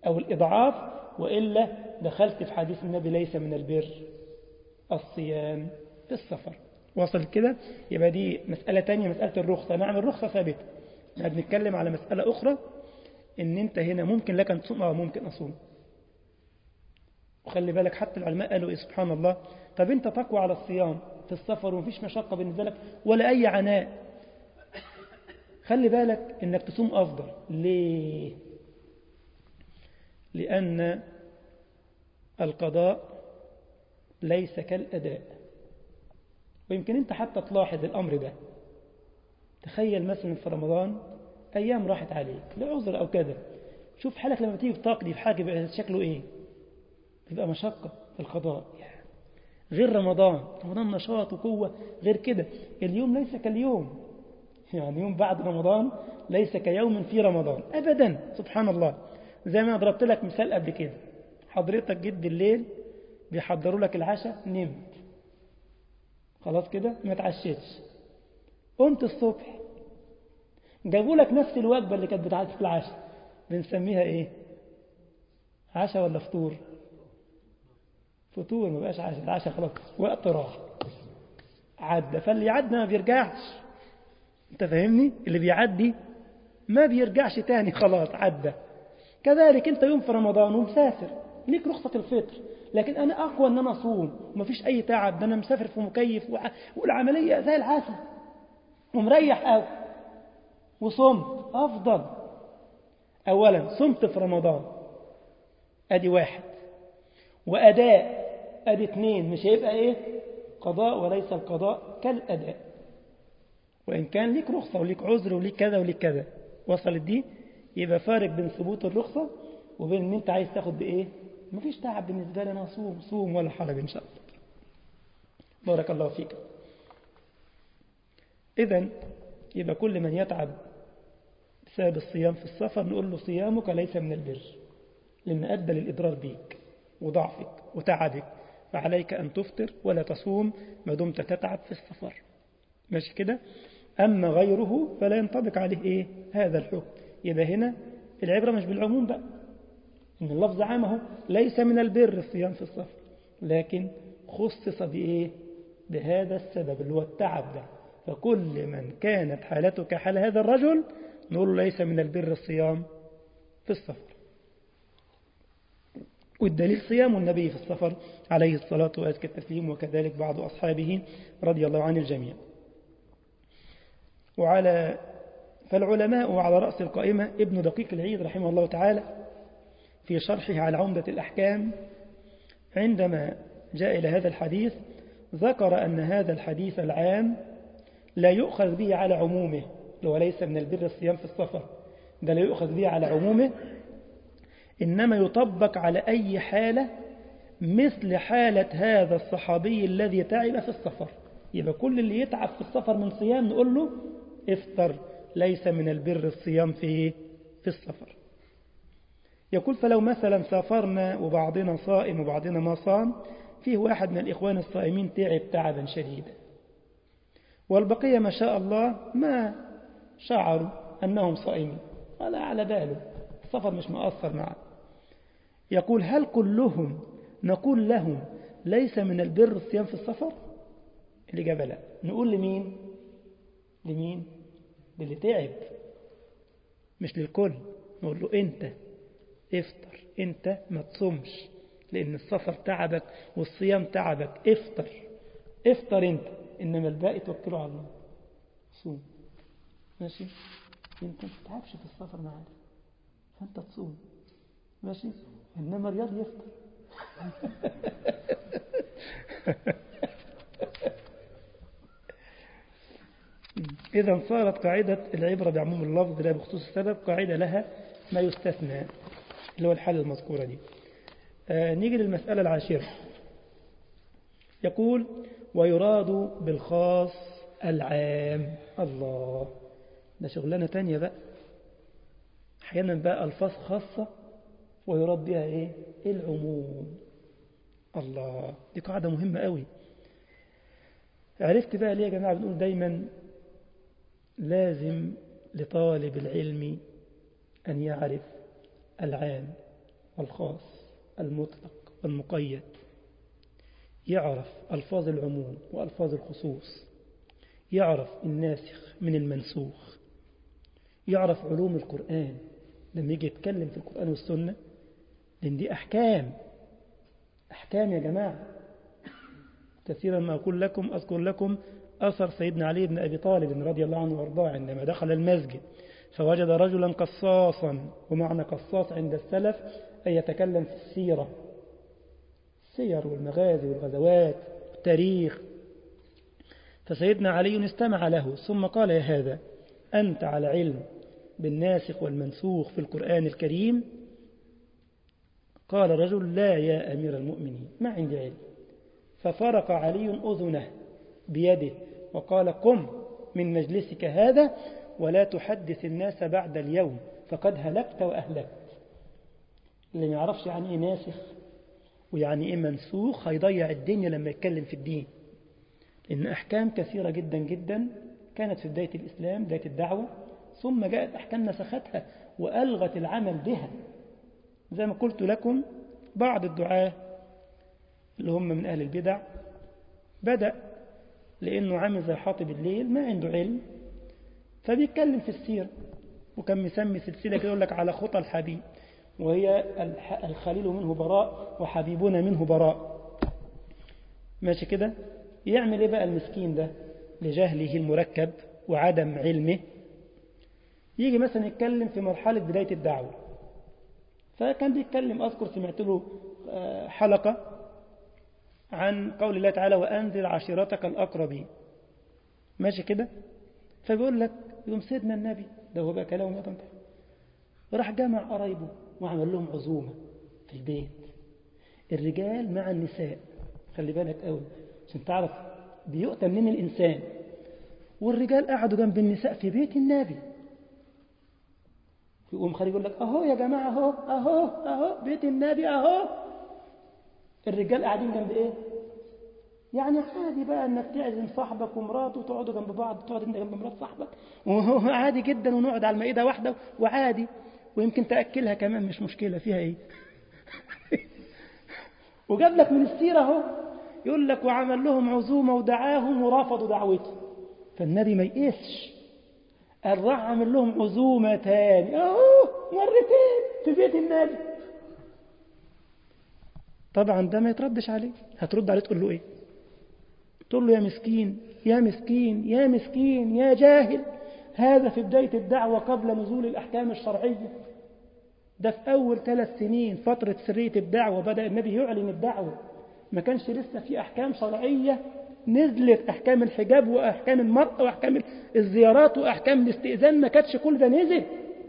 أو الإضعاف وإلا دخلت في حديث النبي ليس من البر الصيام في السفر وصل كده يبقى دي مسألة تانية مسألة الرخصة نعم الرخصة ثابتة احنا بنتكلم على مسألة أخرى إن أنت هنا ممكن لك أن تصوم أو ممكن أصوم وخلي بالك حتى العلماء قالوا إيه سبحان الله طب أنت تقوى على الصيام في السفر ومفيش مشقة بالنسبة لك ولا أي عناء خلي بالك إنك تصوم أفضل ليه لأن القضاء ليس كالأداء ويمكن أنت حتى تلاحظ الأمر ده تخيل مثلا في رمضان أيام راحت عليك لعذر أو كذا شوف حالك لما تيجي تقضي في حاجة بقى شكله إيه بيبقى مشقة في القضاء غير رمضان رمضان نشاط وقوة غير كده اليوم ليس كاليوم يعني يوم بعد رمضان ليس كيوم في رمضان أبدا سبحان الله زي ما ضربت لك مثال قبل كده حضرتك جيت بالليل بيحضروا لك العشاء نمت خلاص كده ما تعشيتش قمت الصبح جابوا لك نفس الوجبة اللي كانت بتاعت في العشاء بنسميها ايه عشاء ولا فطور فطور ما بقاش عشاء العشاء خلاص وقت راح عدى فاللي يعدي ما بيرجعش انت فاهمني اللي بيعدي ما بيرجعش تاني خلاص عدى كذلك انت يوم في رمضان ومسافر ليك رخصة الفطر لكن انا اقوى ان انا اصوم ومفيش اي تعب ده انا مسافر في مكيف وع... والعملية زي العسل ومريح قوي وصمت افضل اولا صمت في رمضان ادي واحد واداء ادي اثنين مش هيبقى ايه قضاء وليس القضاء كالاداء وان كان ليك رخصة وليك عذر وليك كذا وليك كذا وصلت دي يبقى فارق بين ثبوت الرخصة وبين ان انت عايز تاخد بايه مفيش تعب بالنسبة لي انا صوم صوم ولا حرج ان شاء الله بارك الله فيك اذا يبقى كل من يتعب بسبب الصيام في السفر نقول له صيامك ليس من البر لأن أدى للإضرار بيك وضعفك وتعبك فعليك أن تفطر ولا تصوم ما دمت تتعب في السفر ماشي كده أما غيره فلا ينطبق عليه إيه هذا الحكم يبقى هنا العبرة مش بالعموم بقى إن اللفظ عامه ليس من البر الصيام في السفر لكن خصص بإيه بهذا السبب اللي هو التعب ده فكل من كانت حالته كحال هذا الرجل نقول ليس من البر الصيام في السفر والدليل صيام النبي في السفر عليه الصلاة وأزكى التسليم وكذلك بعض أصحابه رضي الله عن الجميع وعلى فالعلماء وعلى رأس القائمة ابن دقيق العيد رحمه الله تعالى في شرحه على عمدة الأحكام عندما جاء إلى هذا الحديث ذكر أن هذا الحديث العام لا يؤخذ به على عمومه لو ليس من البر الصيام في السفر ده لا يؤخذ به على عمومه إنما يطبق على أي حالة مثل حالة هذا الصحابي الذي تعب في السفر يبقى كل اللي يتعب في السفر من صيام نقول له افطر ليس من البر الصيام في في السفر يقول فلو مثلا سافرنا وبعضنا صائم وبعضنا ما صام فيه واحد من الإخوان الصائمين تعب تعبا شديدا والبقية ما شاء الله ما شعروا أنهم صائمين ولا على باله السفر مش مؤثر معه يقول هل كلهم نقول لهم ليس من البر الصيام في السفر الإجابة لا نقول لمين لمين للي تعب مش للكل نقول له أنت افطر أنت ما تصومش لأن السفر تعبك والصيام تعبك افطر افطر أنت إنما الباقي توكله على الله صوم ماشي انت ما تتعبش في السفر معاك فانت تصوم ماشي انما رياض يفطر إذا صارت قاعدة العبرة بعموم اللفظ لا بخصوص السبب قاعدة لها ما يستثنى اللي هو الحالة المذكورة دي آه نيجي للمسألة العاشرة يقول ويراد بالخاص العام الله ده شغلانة تانية بقى أحيانا بقى ألفاظ خاصة ويراد بها إيه العموم الله دي قاعدة مهمة قوي عرفت بقى ليه يا جماعة بنقول دايما لازم لطالب العلم أن يعرف العام والخاص المطلق والمقيد يعرف ألفاظ العموم وألفاظ الخصوص يعرف الناسخ من المنسوخ يعرف علوم القرآن لما يجي يتكلم في القرآن والسنة لأن دي أحكام أحكام يا جماعة كثيرا ما أقول لكم أذكر لكم أثر سيدنا علي بن أبي طالب رضي الله عنه وارضاه عندما دخل المسجد فوجد رجلا قصاصا ومعنى قصاص عند السلف أن يتكلم في السيرة السير والمغازي والغزوات والتاريخ فسيدنا علي استمع له ثم قال يا هذا أنت على علم بالناسخ والمنسوخ في القرآن الكريم قال رجل لا يا أمير المؤمنين ما عندي علم ففرق علي أذنه بيده وقال قم من مجلسك هذا ولا تحدث الناس بعد اليوم فقد هلكت وأهلكت اللي ما يعرفش يعني إيه ناسخ ويعني إيه منسوخ هيضيع الدنيا لما يتكلم في الدين لأن أحكام كثيرة جدا جدا كانت في بداية الإسلام بداية الدعوة ثم جاءت أحكام نسختها وألغت العمل بها زي ما قلت لكم بعض الدعاة اللي هم من أهل البدع بدأ لأنه عامل زي حاطب الليل ما عنده علم فبيتكلم في السيرة وكان مسمي سلسلة كده يقول لك على خطى الحبيب وهي الخليل منه براء وحبيبنا منه براء ماشي كده يعمل ايه بقى المسكين ده لجهله المركب وعدم علمه يجي مثلا يتكلم في مرحلة بداية الدعوة فكان بيتكلم أذكر سمعت له حلقة عن قول الله تعالى وأنذر عشيرتك الأقربين ماشي كده فبيقول لك يوم سيدنا النبي ده هو بقى كلامه ما راح جمع قرايبه وعمل لهم عزومة في البيت الرجال مع النساء خلي بالك قوي عشان تعرف بيؤتى منين الإنسان والرجال قعدوا جنب النساء في بيت النبي يقوم خارج يقول لك أهو يا جماعة أهو أهو أهو بيت النبي أهو الرجال قاعدين جنب إيه يعني عادي بقى انك تعزم صاحبك ومراته وتقعدوا جنب بعض تقعد انت جنب مرات صاحبك وهو عادي جدا ونقعد على المائده واحده وعادي ويمكن تاكلها كمان مش مشكله فيها ايه وجاب لك من السيره اهو يقول لك وعمل لهم عزومه ودعاهم ورفضوا دعوته فالنبي ما يقيسش قال راح عمل لهم عزومه تاني اهو مرتين في بيت النبي طبعا ده ما يتردش عليه هترد عليه تقول له ايه تقول له يا مسكين يا مسكين يا مسكين يا جاهل هذا في بداية الدعوة قبل نزول الأحكام الشرعية ده في أول ثلاث سنين فترة سرية الدعوة بدأ النبي يعلن الدعوة ما كانش لسه في أحكام شرعية نزلت أحكام الحجاب وأحكام المرأة وأحكام الزيارات وأحكام الاستئذان ما كانتش كل ده نزل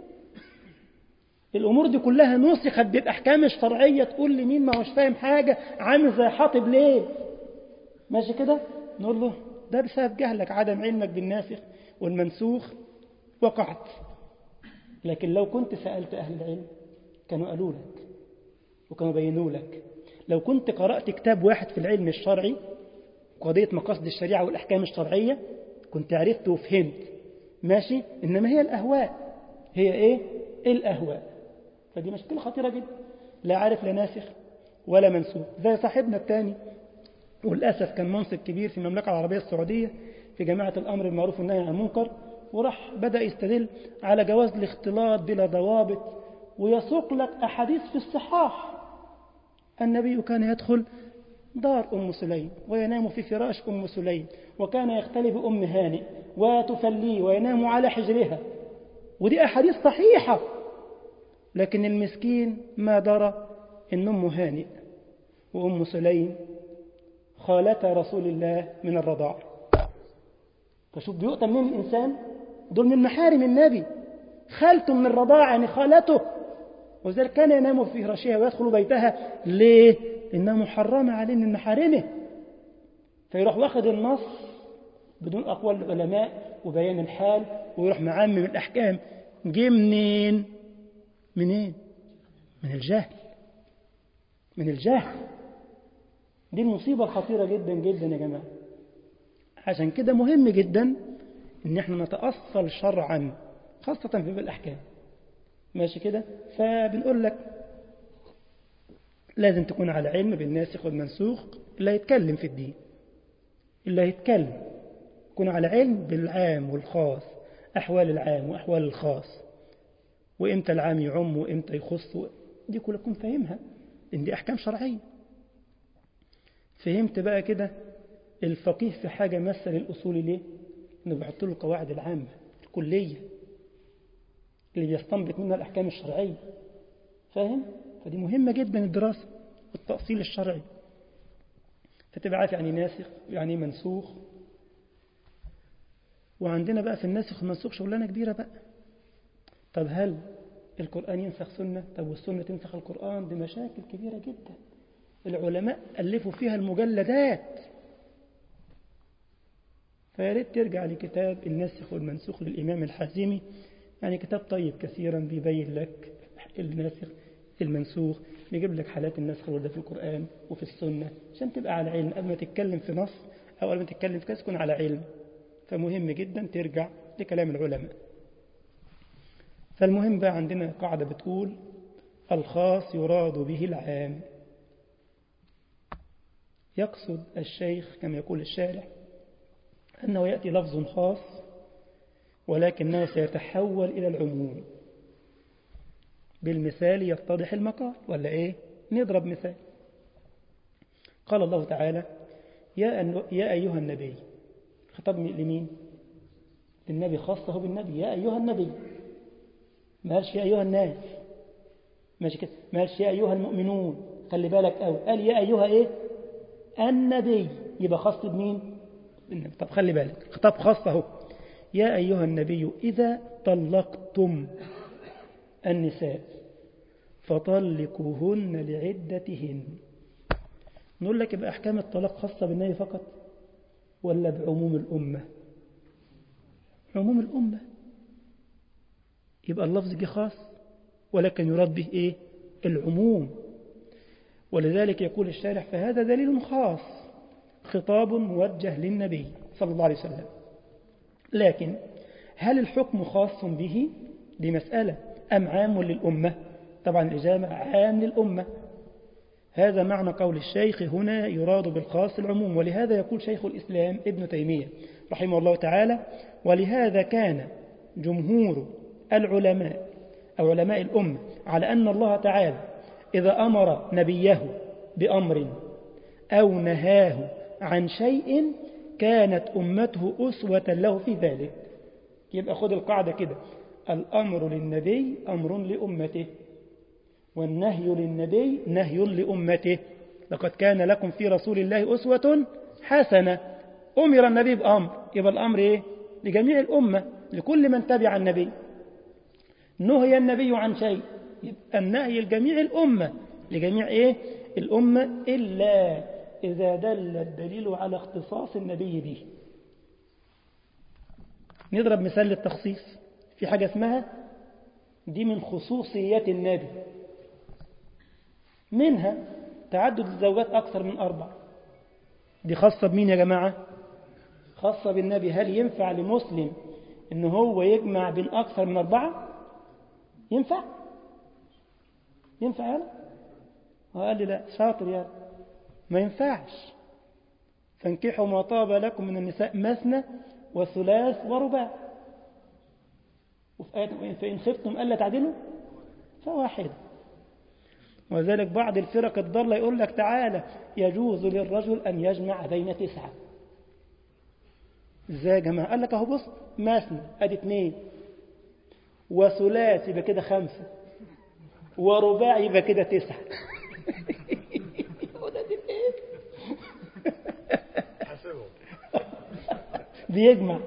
الأمور دي كلها نسخت بالأحكام الشرعية تقول لي مين ما هوش فاهم حاجة عامل زي حاطب ليه ماشي كده نقول له ده بسبب جهلك عدم علمك بالناسخ والمنسوخ وقعت لكن لو كنت سألت أهل العلم كانوا قالوا لك وكانوا بينوا لك لو كنت قرأت كتاب واحد في العلم الشرعي قضية مقاصد الشريعة والأحكام الشرعية كنت عرفت وفهمت ماشي إنما هي الأهواء هي إيه الأهواء فدي مشكلة خطيرة جدا لا عارف لا ناسخ ولا منسوخ زي صاحبنا الثاني وللأسف كان منصب كبير في المملكة العربية السعودية في جماعة الأمر بالمعروف والنهي عن المنكر وراح بدأ يستدل على جواز الاختلاط بلا ضوابط ويسوق لك أحاديث في الصحاح النبي كان يدخل دار أم سليم وينام في فراش أم سليم وكان يختلي بأم هانئ وتفليه وينام على حجرها ودي أحاديث صحيحة لكن المسكين ما درى إن أم هانئ وأم سليم خالتا رسول الله من الرضاع فشوف بيؤتى منين الإنسان دول من محارم النبي خالته من الرضاعة يعني خالته وذلك كان ينام في فراشها ويدخل بيتها ليه؟ إنها محرمة عليه من محارمه فيروح واخد النص بدون أقوال العلماء وبيان الحال ويروح معمم الأحكام جه منين؟ منين؟ من الجهل من الجهل دي المصيبة الخطيرة جدا جدا يا جماعة عشان كده مهم جدا ان احنا نتأصل شرعا خاصة في باب الأحكام ماشي كده فبنقول لك لازم تكون على علم بالناسخ والمنسوخ اللي هيتكلم في الدين اللي هيتكلم يكون على علم بالعام والخاص أحوال العام وأحوال الخاص وإمتى العام يعم وإمتى يخص دي كلها تكون فاهمها إن دي أحكام شرعية فهمت بقى كده الفقيه في حاجة مثل الأصول ليه إنه بيحط له القواعد العامة الكلية اللي بيستنبط منها الأحكام الشرعية فاهم؟ فدي مهمة جدا الدراسة والتأصيل الشرعي فتبقى عارف يعني ناسخ يعني منسوخ وعندنا بقى في الناسخ والمنسوخ شغلانة كبيرة بقى طب هل القرآن ينسخ سنة طب والسنة تنسخ القرآن دي مشاكل كبيرة جدا العلماء ألفوا فيها المجلدات فيا ريت ترجع لكتاب الناسخ والمنسوخ للإمام الحازمي يعني كتاب طيب كثيرا بيبين لك الناسخ المنسوخ بيجيب لك حالات النسخ الواردة في القرآن وفي السنة عشان تبقى على علم قبل ما تتكلم في نص أو قبل ما تتكلم في كذا تكون على علم فمهم جدا ترجع لكلام العلماء فالمهم بقى عندنا قاعدة بتقول الخاص يراد به العام يقصد الشيخ كما يقول الشارح أنه يأتي لفظ خاص ولكنه سيتحول إلى العموم بالمثال يتضح المقال ولا إيه نضرب مثال قال الله تعالى يا, أن يا أيها النبي خطاب لمين للنبي خاصه بالنبي يا أيها النبي ما قالش يا أيها الناس ماشي كده ما قالش يا أيها المؤمنون خلي بالك أو قال يا أيها إيه النبي يبقى خاص بمين بالنبي طب خلي بالك خطاب خاص اهو يا أيها النبي إذا طلقتم النساء فطلقوهن لعدتهن نقول لك يبقى أحكام الطلاق خاصة بالنبي فقط ولا بعموم الأمة عموم الأمة يبقى اللفظ جه خاص ولكن يراد به إيه العموم ولذلك يقول الشارح فهذا دليل خاص خطاب موجه للنبي صلى الله عليه وسلم لكن هل الحكم خاص به دي مسألة أم عام للأمة طبعا الإجابة عام للأمة هذا معنى قول الشيخ هنا يراد بالخاص العموم ولهذا يقول شيخ الإسلام ابن تيمية رحمه الله تعالى ولهذا كان جمهور العلماء أو علماء الأمة على أن الله تعالى إذا أمر نبيه بأمر أو نهاه عن شيء كانت أمته أسوة له في ذلك يبقى خذ القاعدة كده الأمر للنبي أمر لأمته والنهي للنبي نهي لأمته لقد كان لكم في رسول الله أسوة حسنة أمر النبي بأمر يبقى الأمر إيه؟ لجميع الأمة لكل من تبع النبي نهي النبي عن شيء يبقى النهي لجميع الأمة لجميع إيه؟ الأمة إلا إذا دل الدليل على اختصاص النبي به نضرب مثال للتخصيص في حاجة اسمها دي من خصوصيات النبي منها تعدد الزوجات أكثر من أربع دي خاصة بمين يا جماعة خاصة بالنبي هل ينفع لمسلم إن هو يجمع بين أكثر من أربعة ينفع ينفع يا قال لي لا شاطر يا ما ينفعش فانكحوا ما طاب لكم من النساء مثنى وثلاث ورباع وفي آية فإن خفتم ألا تعدلوا فواحدة وذلك بعض الفرق الضالة يقول لك تعالى يجوز للرجل أن يجمع بين تسعة ازاي يا جماعة قال لك اهو بص مثنى ادي اثنين وثلاث يبقى كده خمسة ورباع يبقى كده تسعة بيجمع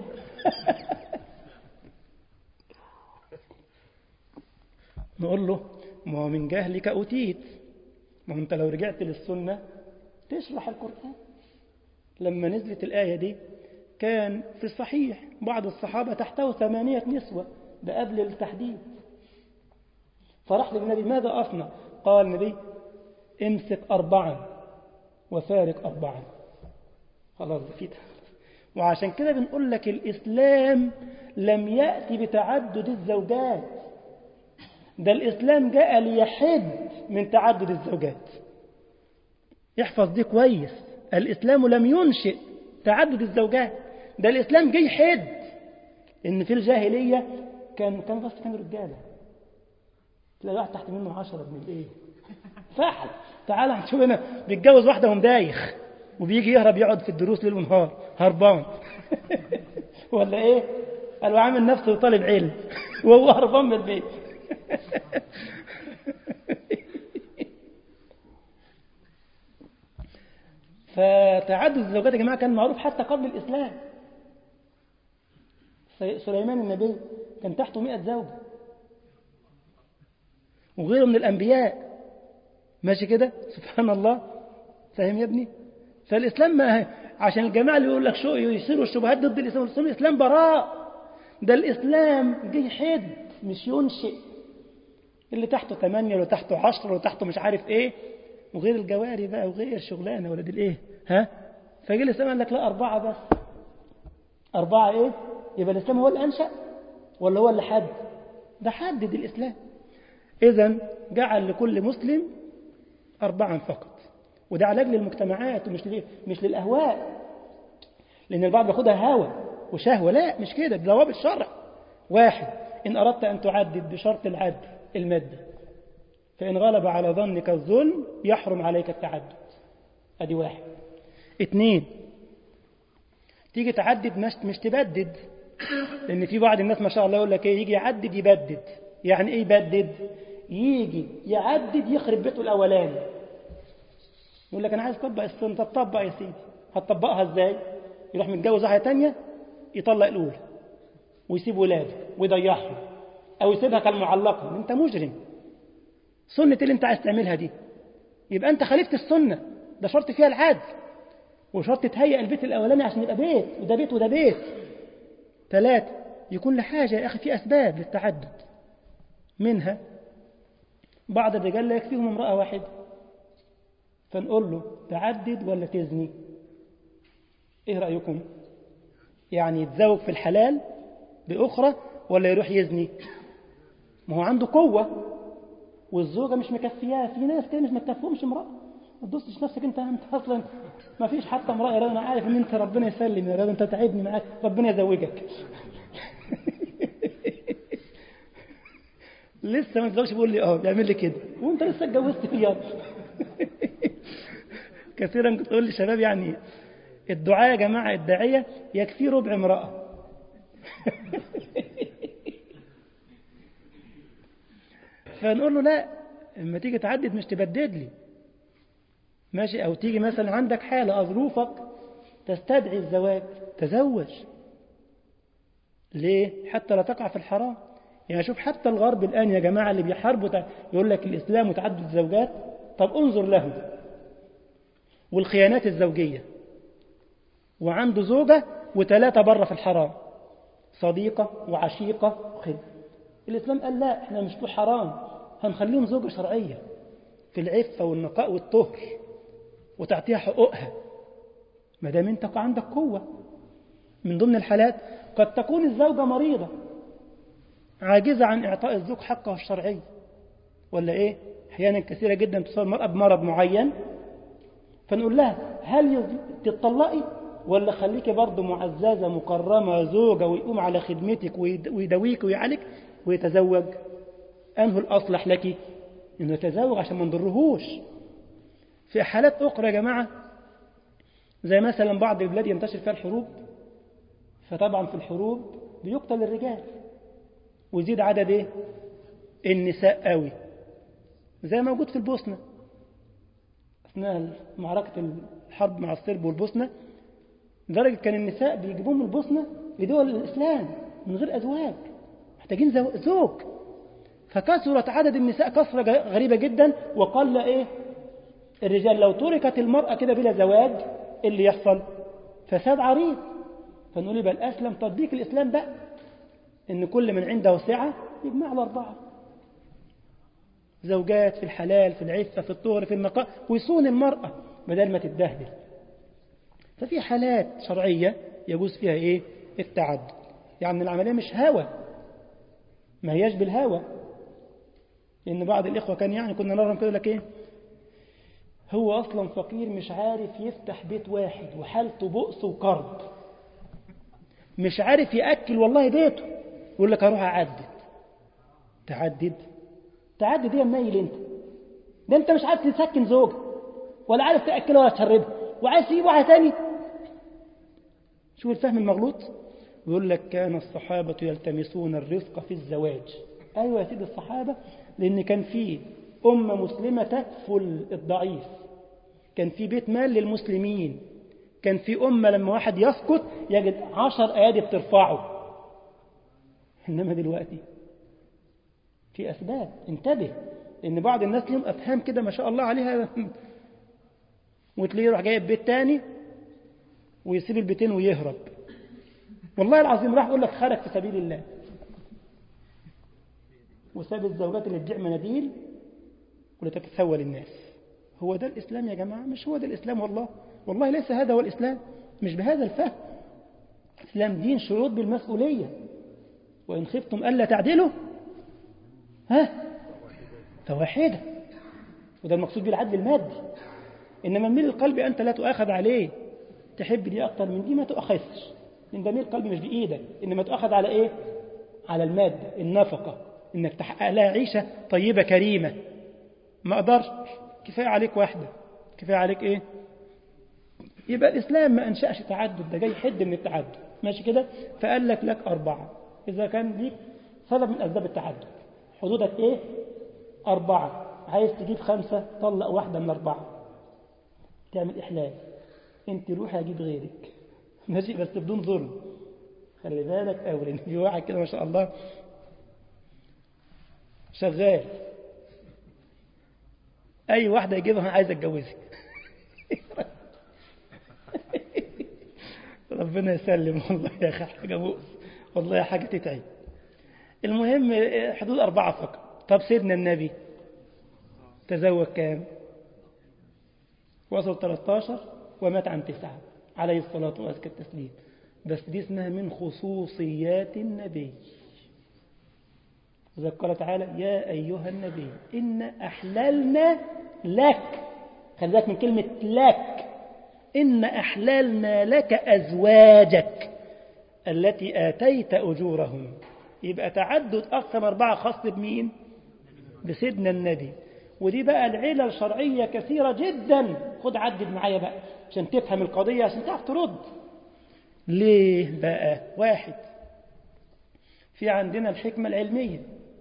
نقول له ما هو من جهلك أتيت ما هو أنت لو رجعت للسنة تشرح القرآن لما نزلت الآية دي كان في الصحيح بعض الصحابة تحته ثمانية نسوة ده قبل التحديد فراح للنبي ماذا أصنع قال النبي امسك أربعا وفارق أربعا خلاص ده فيتها وعشان كده بنقول لك الإسلام لم يأتي بتعدد الزوجات ده الإسلام جاء ليحد من تعدد الزوجات احفظ دي كويس الإسلام لم ينشئ تعدد الزوجات ده الإسلام جه يحد إن في الجاهلية كان كان بس كان رجالة تلاقي واحد تحت منه عشرة من الإيه فحل تعالى هنشوف هنا بيتجوز واحدة ومدايخ وبيجي يهرب يقعد في الدروس ليل ونهار هربان ولا ايه قال عامل نفسه طالب علم وهو هربان من البيت فتعدد الزوجات يا جماعه كان معروف حتى قبل الاسلام سليمان النبي كان تحته 100 زوجه وغيره من الانبياء ماشي كده سبحان الله فاهم يا ابني فالإسلام ما عشان الجماعة اللي يقول لك شو يصيروا الشبهات ضد الإسلام والإسلام الإسلام براء ده الإسلام جه يحد مش ينشئ اللي تحته ثمانية واللي تحته عشرة واللي تحته مش عارف إيه وغير الجواري بقى وغير شغلانة ولا دي الإيه ها فجه الإسلام قال لك لا أربعة بس أربعة إيه يبقى الإسلام هو اللي أنشأ ولا هو اللي حد ده حدد الإسلام إذا جعل لكل مسلم أربعا فقط وده علاج للمجتمعات ومش ليه مش للأهواء لأن البعض بياخدها هوى وشهوة لا مش كده ده ضوابط الشرع واحد إن أردت أن تعدد بشرط العدل المادي فإن غلب على ظنك الظلم يحرم عليك التعدد أدي واحد اثنين تيجي تعدد مش, مش تبدد لأن في بعض الناس ما شاء الله يقول لك إيه يجي يعدد يبدد يعني إيه يبدد يجي يعدد يخرب بيته الأولاني يقول لك أنا عايز أطبق السنة طب طبق يا سيدي هتطبقها إزاي يروح متجوز واحدة تانية يطلق الأولى ويسيب ولاده ويضيعهم أو يسيبها كالمعلقة أنت مجرم سنة اللي أنت عايز تعملها دي يبقى أنت خالفت السنة ده شرط فيها العدل وشرط تهيئ البيت الأولاني عشان يبقى بيت وده بيت وده بيت ثلاثة يكون لحاجة يا أخي في أسباب للتعدد منها بعض الرجال لا يكفيهم امرأة واحدة فنقول له تعدد ولا تزني ايه رأيكم يعني يتزوج في الحلال بأخرى ولا يروح يزني ما هو عنده قوة والزوجة مش مكفياه في ناس كده مش مكفيهمش امرأة ما تدوسش نفسك انت انت اصلا ما فيش حتى امرأة يا انا عارف ان انت ربنا يسلم يا انت تعبني معاك ربنا يزوجك لسه ما تزوجش بيقول لي اه بيعمل لي كده وانت لسه اتجوزت في كثيرا كنت تقول للشباب يعني الدعاء يا جماعة الداعية يكفي ربع امرأة فنقول له لا لما تيجي تعدد مش تبدد لي ماشي أو تيجي مثلا عندك حالة ظروفك تستدعي الزواج تزوج ليه حتى لا تقع في الحرام يعني شوف حتى الغرب الآن يا جماعة اللي بيحاربوا يقول لك الإسلام وتعدد الزوجات طب انظر له والخيانات الزوجية وعنده زوجة وثلاثة بره في الحرام صديقة وعشيقة وخد الإسلام قال لا احنا مش بتوع حرام هنخليهم زوجة شرعية في العفة والنقاء والطهر وتعطيها حقوقها ما دام انت عندك قوة من ضمن الحالات قد تكون الزوجة مريضة عاجزة عن إعطاء الزوج حقه الشرعي ولا إيه؟ أحيانا كثيرة جدا تصاب المرأة بمرض معين فنقول لها هل تطلقي ولا خليكي برضه معززة مكرمة زوجة ويقوم على خدمتك ويداويك ويعالج ويتزوج أنه الأصلح لك إنه يتزوج عشان ما نضرهوش في حالات أخرى يا جماعة زي مثلا بعض البلاد ينتشر فيها الحروب فطبعا في الحروب بيقتل الرجال ويزيد عدد ايه النساء قوي زي ما موجود في البوسنة أثناء معركة الحرب مع الصرب والبوسنة لدرجة كان النساء بيجيبوهم من البوسنة لدول الإسلام من غير أزواج محتاجين زوج فكثرت عدد النساء كثرة غريبة جدا وقل إيه الرجال لو تركت المرأة كده بلا زواج إيه اللي يحصل فساد عريض فنقول يبقى الأسلم تطبيق الإسلام بقى إن كل من عنده سعة يجمع على أربعة زوجات في الحلال في العفة في الطهر في النقاء ويصون المرأة بدل ما تتبهدل ففي حالات شرعية يجوز فيها إيه التعدد يعني العملية مش هوى ما هياش بالهوى لأن بعض الإخوة كان يعني كنا نرى كده لك إيه هو أصلا فقير مش عارف يفتح بيت واحد وحالته بؤس وكرب مش عارف يأكل والله بيته يقول لك هروح أعدد تعدد تعدد ايه يا منيل انت ده انت مش عارف تسكن زوجة ولا عارف تأكلها ولا تشربها وعايز تجيب واحدة تاني شوف الفهم المغلوط يقول لك كان الصحابة يلتمسون الرزق في الزواج أيوة يا سيدي الصحابة لأن كان في أمة مسلمة تكفل الضعيف كان في بيت مال للمسلمين كان في أمة لما واحد يسقط يجد عشر أيادي بترفعه إنما دلوقتي في أسباب انتبه لأن بعض الناس لهم أفهام كده ما شاء الله عليها وتلاقيه يروح جايب بيت تاني ويسيب البيتين ويهرب والله العظيم راح يقول لك خرج في سبيل الله وساب الزوجات اللي تبيع مناديل واللي تتسول الناس هو ده الإسلام يا جماعة مش هو ده الإسلام والله والله ليس هذا هو الإسلام مش بهذا الفهم الإسلام دين شروط بالمسؤولية وإن خفتم ألا تعدلوا ها فواحدة وده المقصود بالعدل المادي إنما ميل القلب أنت لا تؤاخذ عليه تحب دي أكتر من دي ما تؤخذش لأن ده ميل القلب مش بإيدك إنما تؤخذ على إيه على المادة النفقة إنك تحقق لها عيشة طيبة كريمة ما أقدرش كفاية عليك واحدة كفاية عليك إيه يبقى الإسلام ما أنشأش تعدد ده جاي حد من التعدد ماشي كده فقال لك لك أربعة إذا كان ليك سبب من أسباب التعدد حدودك إيه أربعة عايز تجيب خمسة طلق واحدة من أربعة تعمل إحلال أنت روحي أجيب غيرك ماشي بس بدون ظلم خلي بالك أول إن في واحد كده ما شاء الله شغال أي واحدة يجيبها أنا عايز أتجوزك ربنا يسلم والله يا أخي حاجة بؤس والله حاجة تتعب المهم حدود أربعة فقط طب سيدنا النبي تزوج كام وصل 13 ومات عن تسعة عليه الصلاة وأزكى التسليم بس دي اسمها من خصوصيات النبي إذا قال تعالى يا أيها النبي إن أحللنا لك خلي بالك من كلمة لك إن أحللنا لك أزواجك التي آتيت أجورهم يبقى تعدد أكثر من أربعة خاص بمين بسيدنا النبي ودي بقى العلل شرعية كثيرة جدا خد عدد معايا بقى عشان تفهم القضية عشان تعرف ترد ليه بقى واحد في عندنا الحكمة العلمية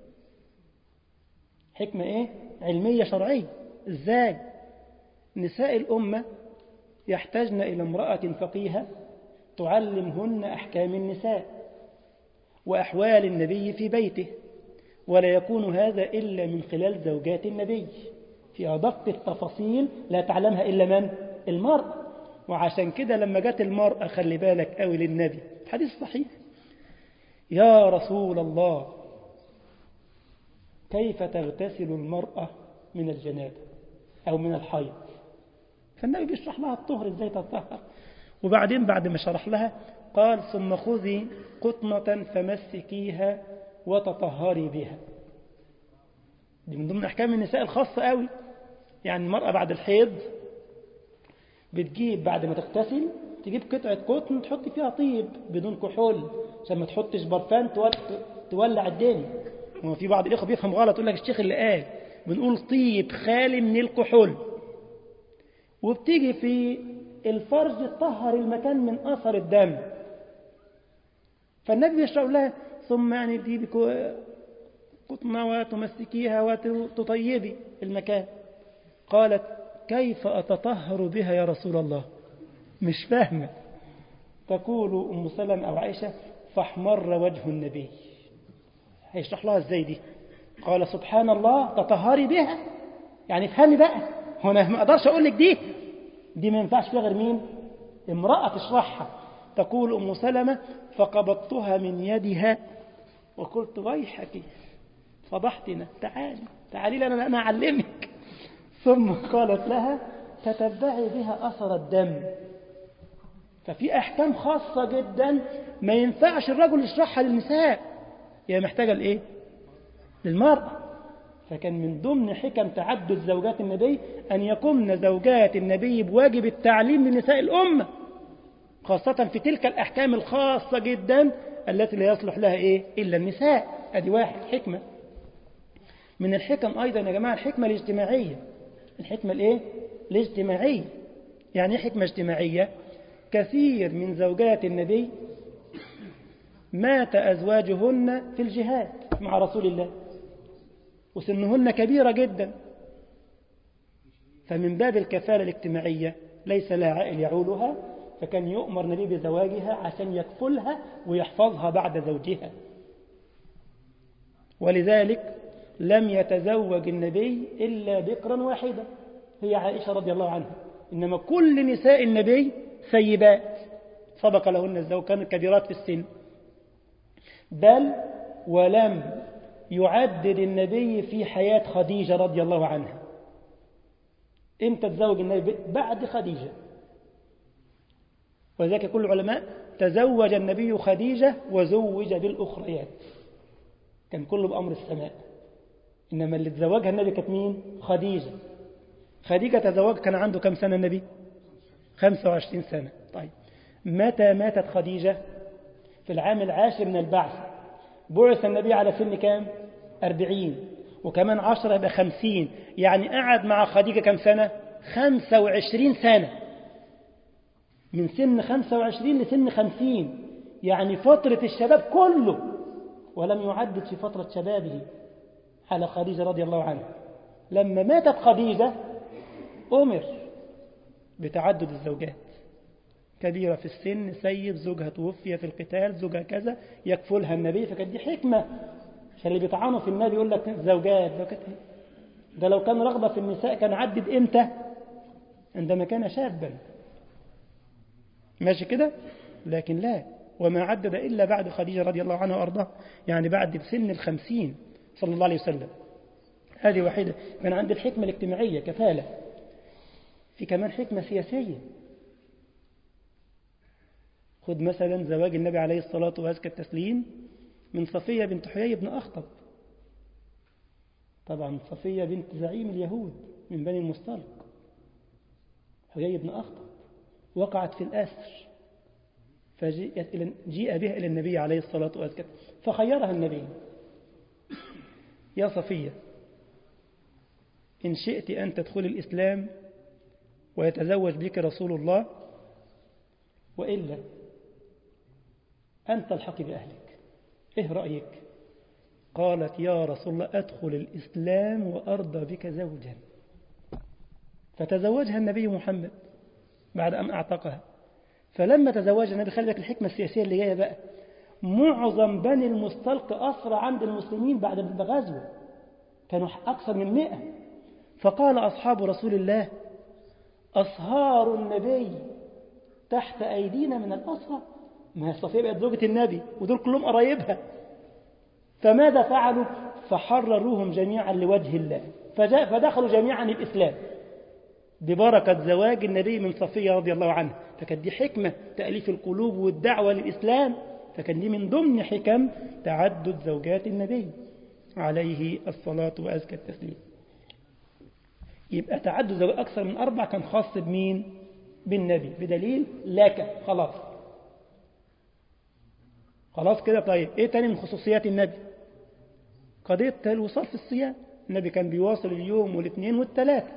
حكمة ايه علمية شرعية ازاي نساء الأمة يحتاجن إلى امرأة فقيهة تعلمهن أحكام النساء وأحوال النبي في بيته ولا يكون هذا إلا من خلال زوجات النبي في أدق التفاصيل لا تعلمها إلا من؟ المرأة وعشان كده لما جت المرأة خلي بالك قوي للنبي حديث صحيح يا رسول الله كيف تغتسل المرأة من الجنابة أو من الحيض فالنبي بيشرح لها الطهر ازاي تطهر وبعدين بعد ما شرح لها قال ثم خذي قطنة فمسكيها وتطهري بها دي من ضمن أحكام النساء الخاصة قوي يعني المرأة بعد الحيض بتجيب بعد ما تغتسل تجيب قطعة قطن تحط فيها طيب بدون كحول عشان ما تحطش برفان تولع الدنيا هو في بعض الإخوة بيفهم غلط يقول لك الشيخ اللي قال بنقول طيب خالي من الكحول وبتيجي في الفرج تطهر المكان من أثر الدم فالنبي بيشرح لها ثم يعني تجيبي قطنة وتمسكيها وتطيبي المكان قالت كيف أتطهر بها يا رسول الله مش فاهمة تقول أم سلم أو عائشة فاحمر وجه النبي هيشرح لها ازاي دي قال سبحان الله تطهري بها يعني افهمي بقى هنا ما اقدرش اقول لك دي دي ما ينفعش فيها غير مين امرأة تشرحها تقول أم سلمة فقبضتها من يدها وقلت ويحك فضحتنا تعالي تعالي لنا أنا أعلمك ثم قالت لها تتبعي بها أثر الدم ففي أحكام خاصة جدا ما ينفعش الرجل يشرحها للنساء هي محتاجة لإيه للمرأة فكان من ضمن حكم تعدد زوجات النبي أن يقمن زوجات النبي بواجب التعليم لنساء الأمة خاصة في تلك الأحكام الخاصة جدا التي لا يصلح لها إيه إلا النساء أدي واحد حكمة من الحكم أيضا يا جماعة الحكمة الاجتماعية الحكمة الإيه الاجتماعية يعني إيه حكمة اجتماعية كثير من زوجات النبي مات أزواجهن في الجهاد مع رسول الله وسنهن كبيرة جدا فمن باب الكفالة الاجتماعية ليس لها عائل يعولها فكان يؤمر النبي بزواجها عشان يكفلها ويحفظها بعد زوجها ولذلك لم يتزوج النبي إلا بكرا واحدة هي عائشة رضي الله عنها إنما كل نساء النبي سيبات سبق لهن الزوج كانت كبيرات في السن بل ولم يعدد النبي في حياة خديجة رضي الله عنها امتى تزوج النبي بعد خديجة ولذلك كل العلماء تزوج النبي خديجة وزوج بالأخريات كان كله بأمر السماء إنما اللي تزوجها النبي كانت مين خديجة خديجة تزوج كان عنده كم سنة النبي 25 سنة طيب متى ماتت خديجة في العام العاشر من البعث بعث النبي على سن كام أربعين وكمان عشرة يبقى خمسين يعني قعد مع خديجة كم سنة خمسة وعشرين سنة من سن خمسة وعشرين لسن خمسين يعني فترة الشباب كله ولم يعدد في فترة شبابه على خديجة رضي الله عنها لما ماتت خديجة أمر بتعدد الزوجات كبيرة في السن سيب زوجها توفي في القتال زوجها كذا يكفلها النبي فكانت دي حكمة عشان اللي بيطعنوا في النبي يقول لك زوجات زوجات ده لو كان رغبة في النساء كان عدد امتى عندما كان شابا ماشي كده لكن لا وما عدد إلا بعد خديجة رضي الله عنها وأرضاها يعني بعد سن الخمسين صلى الله عليه وسلم هذه واحدة كان عند الحكمة الاجتماعية كفالة في كمان حكمة سياسية خذ مثلا زواج النبي عليه الصلاة وأزكى التسليم من صفية بنت حيي بن أخطب طبعا صفية بنت زعيم اليهود من بني المصطلق حيي بن أخطب وقعت في الأسر فجيء بها إلى النبي عليه الصلاة والسلام فخيرها النبي يا صفية إن شئت أن تدخل الإسلام ويتزوج بك رسول الله وإلا أن تلحقي بأهلك إيه رأيك قالت يا رسول الله أدخل الإسلام وأرضى بك زوجا فتزوجها النبي محمد بعد أن أعتقها فلما تزوجها النبي خلي بالك الحكمة السياسية اللي جاية بقى معظم بني المستلق أسرى عند المسلمين بعد الغزو كانوا أكثر من مئة فقال أصحاب رسول الله أصهار النبي تحت أيدينا من الأسرى ما هي صفية بقت زوجة النبي ودول كلهم قرايبها فماذا فعلوا فحرروهم جميعا لوجه الله فجاء فدخلوا جميعا الإسلام ببركة زواج النبي من صفية رضي الله عنها فكانت دي حكمة تأليف القلوب والدعوة للإسلام فكان دي من ضمن حكم تعدد زوجات النبي عليه الصلاة وأزكى التسليم يبقى تعدد زوجات أكثر من أربع كان خاص بمين بالنبي بدليل لك خلاص خلاص كده طيب ايه تاني من خصوصيات النبي قضية الوصال في الصيام النبي كان بيواصل اليوم والاثنين والثلاثة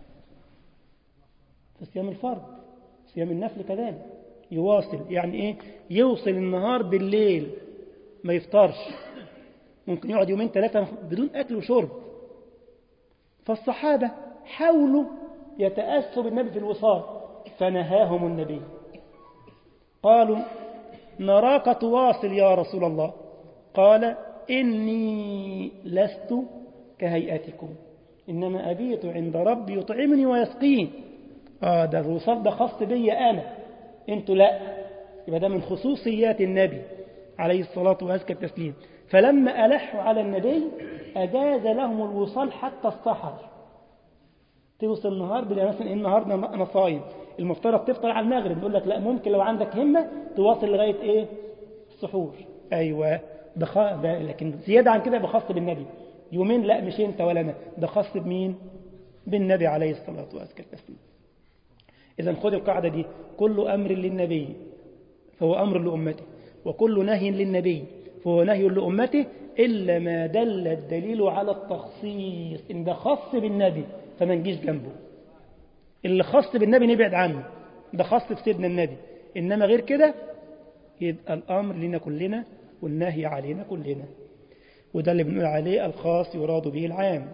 في صيام الفرض صيام النفل كذلك يواصل يعني ايه يوصل النهار بالليل ما يفطرش ممكن يقعد يومين ثلاثة بدون أكل وشرب فالصحابة حاولوا يتأسوا بالنبي في الوصال فنهاهم النبي قالوا نراك تواصل يا رسول الله قال إني لست كهيئتكم إنما أبيت عند ربي يطعمني ويسقين آه ده الوصال ده خاص بي أنا أنتوا لا يبقى ده من خصوصيات النبي عليه الصلاة وأزكى التسليم فلما ألحوا على النبي أجاز لهم الوصال حتى السحر توصل النهار بلا مثلا النهارده أنا صايم المفترض تفطر على المغرب يقول لك لا ممكن لو عندك همة تواصل لغاية إيه السحور أيوة ده, ده لكن زيادة عن كده يبقى خاص بالنبي يومين لا مش انت ولا انا ده خاص بمين بالنبي عليه الصلاة والسلام إذا خذ القاعدة دي كل أمر للنبي فهو أمر لأمته وكل نهي للنبي فهو نهي لأمته إلا ما دل الدليل على التخصيص إن ده خاص بالنبي فما نجيش جنبه اللي خاص بالنبي نبعد عنه ده خاص بسيدنا النبي إنما غير كده يبقى الأمر لنا كلنا والنهي علينا كلنا وده اللي بنقول عليه الخاص يراد به العام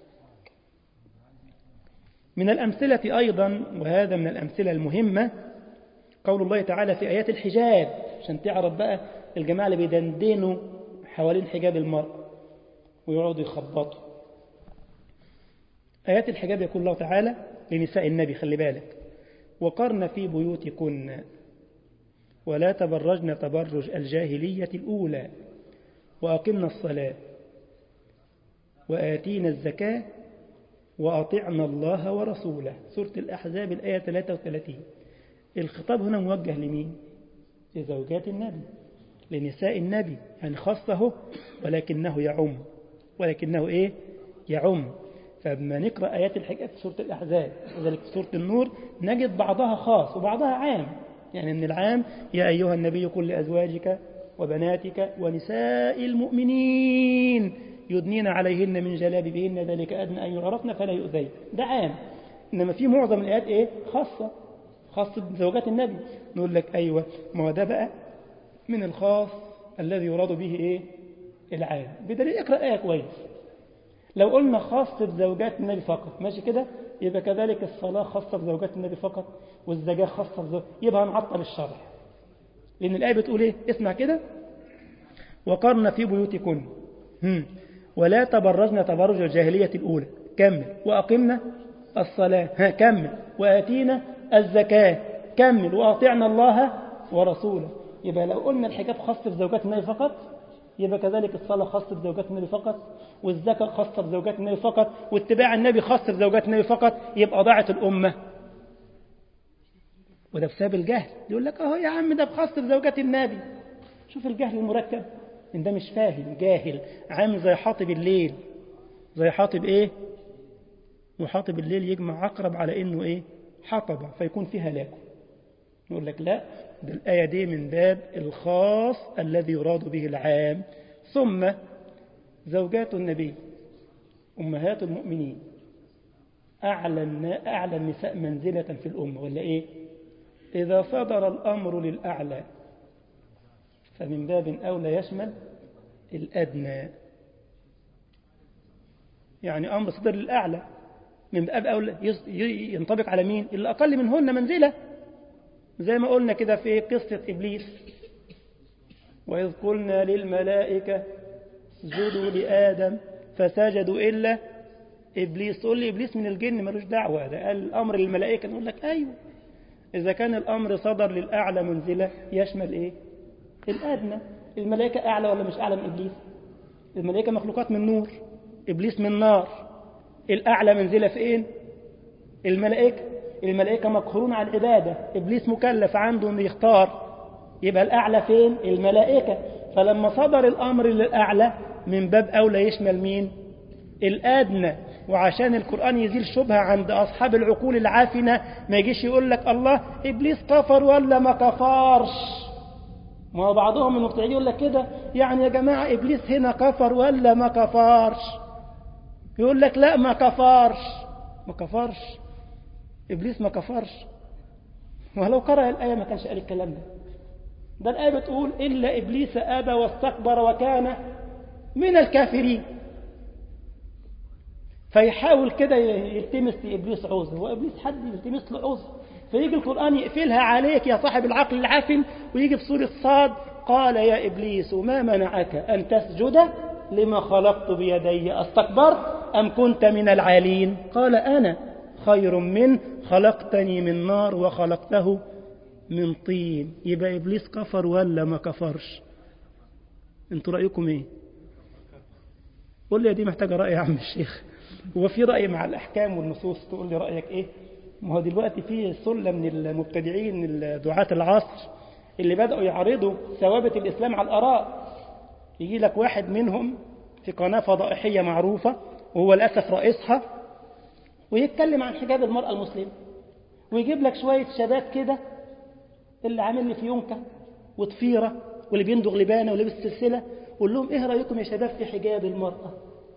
من الأمثلة أيضا وهذا من الأمثلة المهمة قول الله تعالى في آيات الحجاب عشان تعرف بقى الجماعة اللي بيدندنوا حوالين حجاب المرأة ويقعدوا يخبطوا آيات الحجاب يقول الله تعالى لنساء النبي خلي بالك وقرن في بيوتكن ولا تبرجن تبرج الجاهلية الأولى وأقمنا الصلاة وآتينا الزكاة وأطعنا الله ورسوله سورة الأحزاب الآية 33 الخطاب هنا موجه لمين؟ لزوجات النبي لنساء النبي يعني خاصه ولكنه يعم ولكنه إيه؟ يعم فلما نقرأ آيات الحجاب في سورة الأحزاب وذلك في سورة النور نجد بعضها خاص وبعضها عام يعني من العام يا أيها النبي قل لأزواجك وبناتك ونساء المؤمنين يدنين عليهن من جلابيبهن ذلك أدنى أن يعرفن فلا يؤذين ده عام إنما في معظم الآيات إيه خاصة خاصة بزوجات النبي نقول لك أيوة ما هو ده بقى من الخاص الذي يراد به إيه العام بدليل اقرأ آية كويس لو قلنا خاص بزوجات النبي فقط ماشي كده يبقى كذلك الصلاة خاصة بزوجات النبي فقط والزكاة خاصة بزوجات يبقى هنعطل الشرع لأن الآية بتقول إيه اسمع كده وقرن في بيوتكن هم. ولا تبرجن تبرج الجاهلية الأولى كمل وأقمنا الصلاة ها كمل وآتينا الزكاة كمل وأطعنا الله ورسوله يبقى لو قلنا الحجاب خاص بزوجات النبي فقط يبقى كذلك الصلاة خاصة بزوجات النبي فقط والزكاة خاصة بزوجات النبي فقط واتباع النبي خاص بزوجات النبي فقط يبقى ضاعت الأمة وده بسبب الجهل يقول لك اهو يا عم ده خاص بزوجات النبي شوف الجهل المركب ان ده مش فاهم جاهل عامل زي حاطب الليل زي حاطب ايه وحاطب الليل يجمع عقرب على انه ايه حطب فيكون فيها هلاكه يقول لك لا ده الآية دي من باب الخاص الذي يراد به العام ثم زوجات النبي أمهات المؤمنين أعلى أعلى النساء منزلة في الأمة ولا إيه إذا صدر الأمر للأعلى فمن باب أولى يشمل الأدنى يعني أمر صدر للأعلى من باب أولى ينطبق على مين اللي أقل منهن منزلة زي ما قلنا كده في قصة إبليس وإذ قلنا للملائكة اسجدوا لآدم فسجدوا إلا إبليس تقول لي إبليس من الجن ملوش دعوة ده قال الأمر للملائكة نقول لك أيوه إذا كان الأمر صدر للأعلى منزلة يشمل إيه الأدنى الملائكة أعلى ولا مش أعلى من إبليس الملائكة مخلوقات من نور إبليس من نار الأعلى منزلة فين الملائكة الملائكة مقهورون على العبادة إبليس مكلف عنده أنه يختار يبقى الأعلى فين الملائكة فلما صدر الأمر للأعلى من باب أولى يشمل مين الأدنى وعشان القرآن يزيل شبهة عند أصحاب العقول العافنة ما يجيش يقول لك الله إبليس كفر ولا ما كفرش ما هو بعضهم المبتدعين يقول لك كده يعني يا جماعة إبليس هنا كفر ولا ما كفرش يقول لك لا ما كفرش ما كفرش إبليس ما كفرش ولو قرأ الآية ما كانش قال الكلام ده ده الآية بتقول إلا إبليس أبى واستكبر وكان من الكافرين فيحاول كده يلتمس لإبليس عذر وإبليس حد يلتمس له عذر فيجي القرآن يقفلها عليك يا صاحب العقل العافن ويجي في سورة صاد قال يا إبليس ما منعك أن تسجد لما خلقت بيدي أستكبرت أم كنت من العالين قال أنا خير من خلقتني من نار وخلقته من طين يبقى إبليس كفر ولا ما كفرش انتوا رأيكم ايه قول لي دي محتاجة رأي يا عم الشيخ هو في رأي مع الأحكام والنصوص تقول لي رأيك ايه ما هو دلوقتي في سلة من المبتدعين دعاة العصر اللي بدأوا يعرضوا ثوابت الإسلام على الآراء يجي لك واحد منهم في في قناة فضائحية معروفة وهو للأسف رئيسها ويتكلم عن حجاب المرأة المسلمة ويجيب لك شوية شباب كده اللي عامل لي فيونكة وطفيرة واللي بيندغ لبانة ولبس سلسلة قول لهم ايه رأيكم يا شباب في حجاب المرأة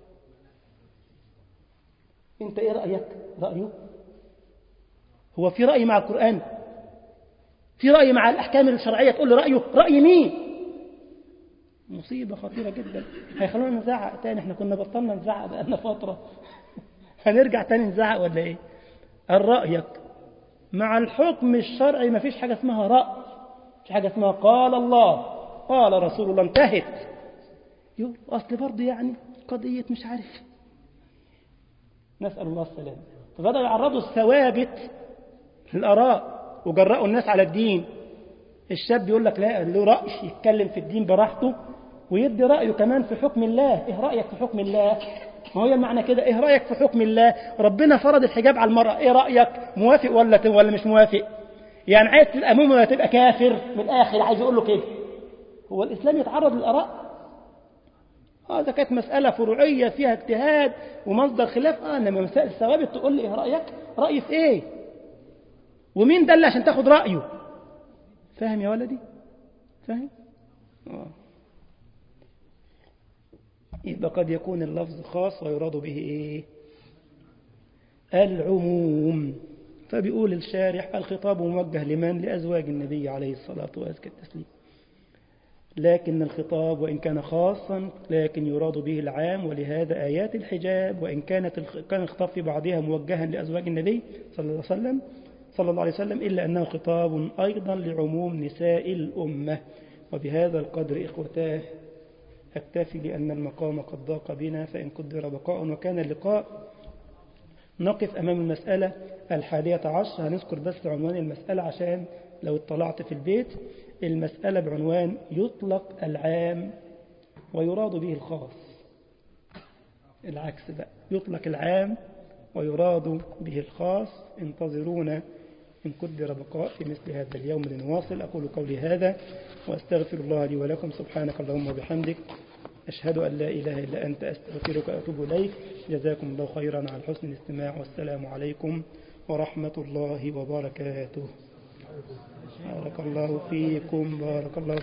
انت ايه رأيك رأيه هو في رأي مع القرآن في رأي مع الأحكام الشرعية تقول لي رأيه رأي مين مصيبة خطيرة جدا هيخلونا نزعق تاني احنا كنا بطلنا نزعق بقالنا فترة هنرجع تاني نزعق ولا ايه الرأيك مع الحكم الشرعي ما فيش حاجة اسمها رأي في حاجة اسمها قال الله قال رسول الله انتهت يو أصل برضه يعني قضية مش عارف نسأل الله السلامة فبدأوا يعرضوا الثوابت للآراء وجرأوا الناس على الدين الشاب يقول لك لا له رأي يتكلم في الدين براحته ويدي رأيه كمان في حكم الله ايه رأيك في حكم الله ما هو المعنى كده ايه رأيك في حكم الله ربنا فرض الحجاب على المرأة ايه رأيك موافق ولا ولا مش موافق يعني عايز تبقى مؤمن ولا تبقى كافر من الآخر عايز يقول له كده هو الإسلام يتعرض للآراء هذا آه كانت مسألة فروعية فيها اجتهاد ومصدر خلاف آه إنما مسائل الثوابت تقول لي إيه رأيك رأيي في إيه ومين ده اللي عشان تاخد رأيه فاهم يا ولدي فاهم آه. يبقى قد يكون اللفظ خاص ويراد به إيه العموم فبيقول الشارح الخطاب موجه لمن لأزواج النبي عليه الصلاة وأزكى التسليم لكن الخطاب وإن كان خاصا لكن يراد به العام ولهذا آيات الحجاب وإن كانت كان الخطاب في بعضها موجها لأزواج النبي صلى الله عليه وسلم صلى الله عليه وسلم إلا أنه خطاب أيضا لعموم نساء الأمة وبهذا القدر إخوتاه أكتفي لأن المقام قد ضاق بنا فإن قدر بقاء وكان اللقاء نقف أمام المسألة الحادية عشر هنذكر بس عنوان المسألة عشان لو اطلعت في البيت المسألة بعنوان يطلق العام ويراد به الخاص العكس بقى يطلق العام ويراد به الخاص انتظرونا إن قدر بقاء في مثل هذا اليوم لنواصل أقول قولي هذا وأستغفر الله لي ولكم سبحانك اللهم وبحمدك أشهد أن لا إله إلا أنت أستغفرك وأتوب إليك جزاكم الله خيرا على حسن الاستماع والسلام عليكم ورحمة الله وبركاته بارك الله فيكم بارك الله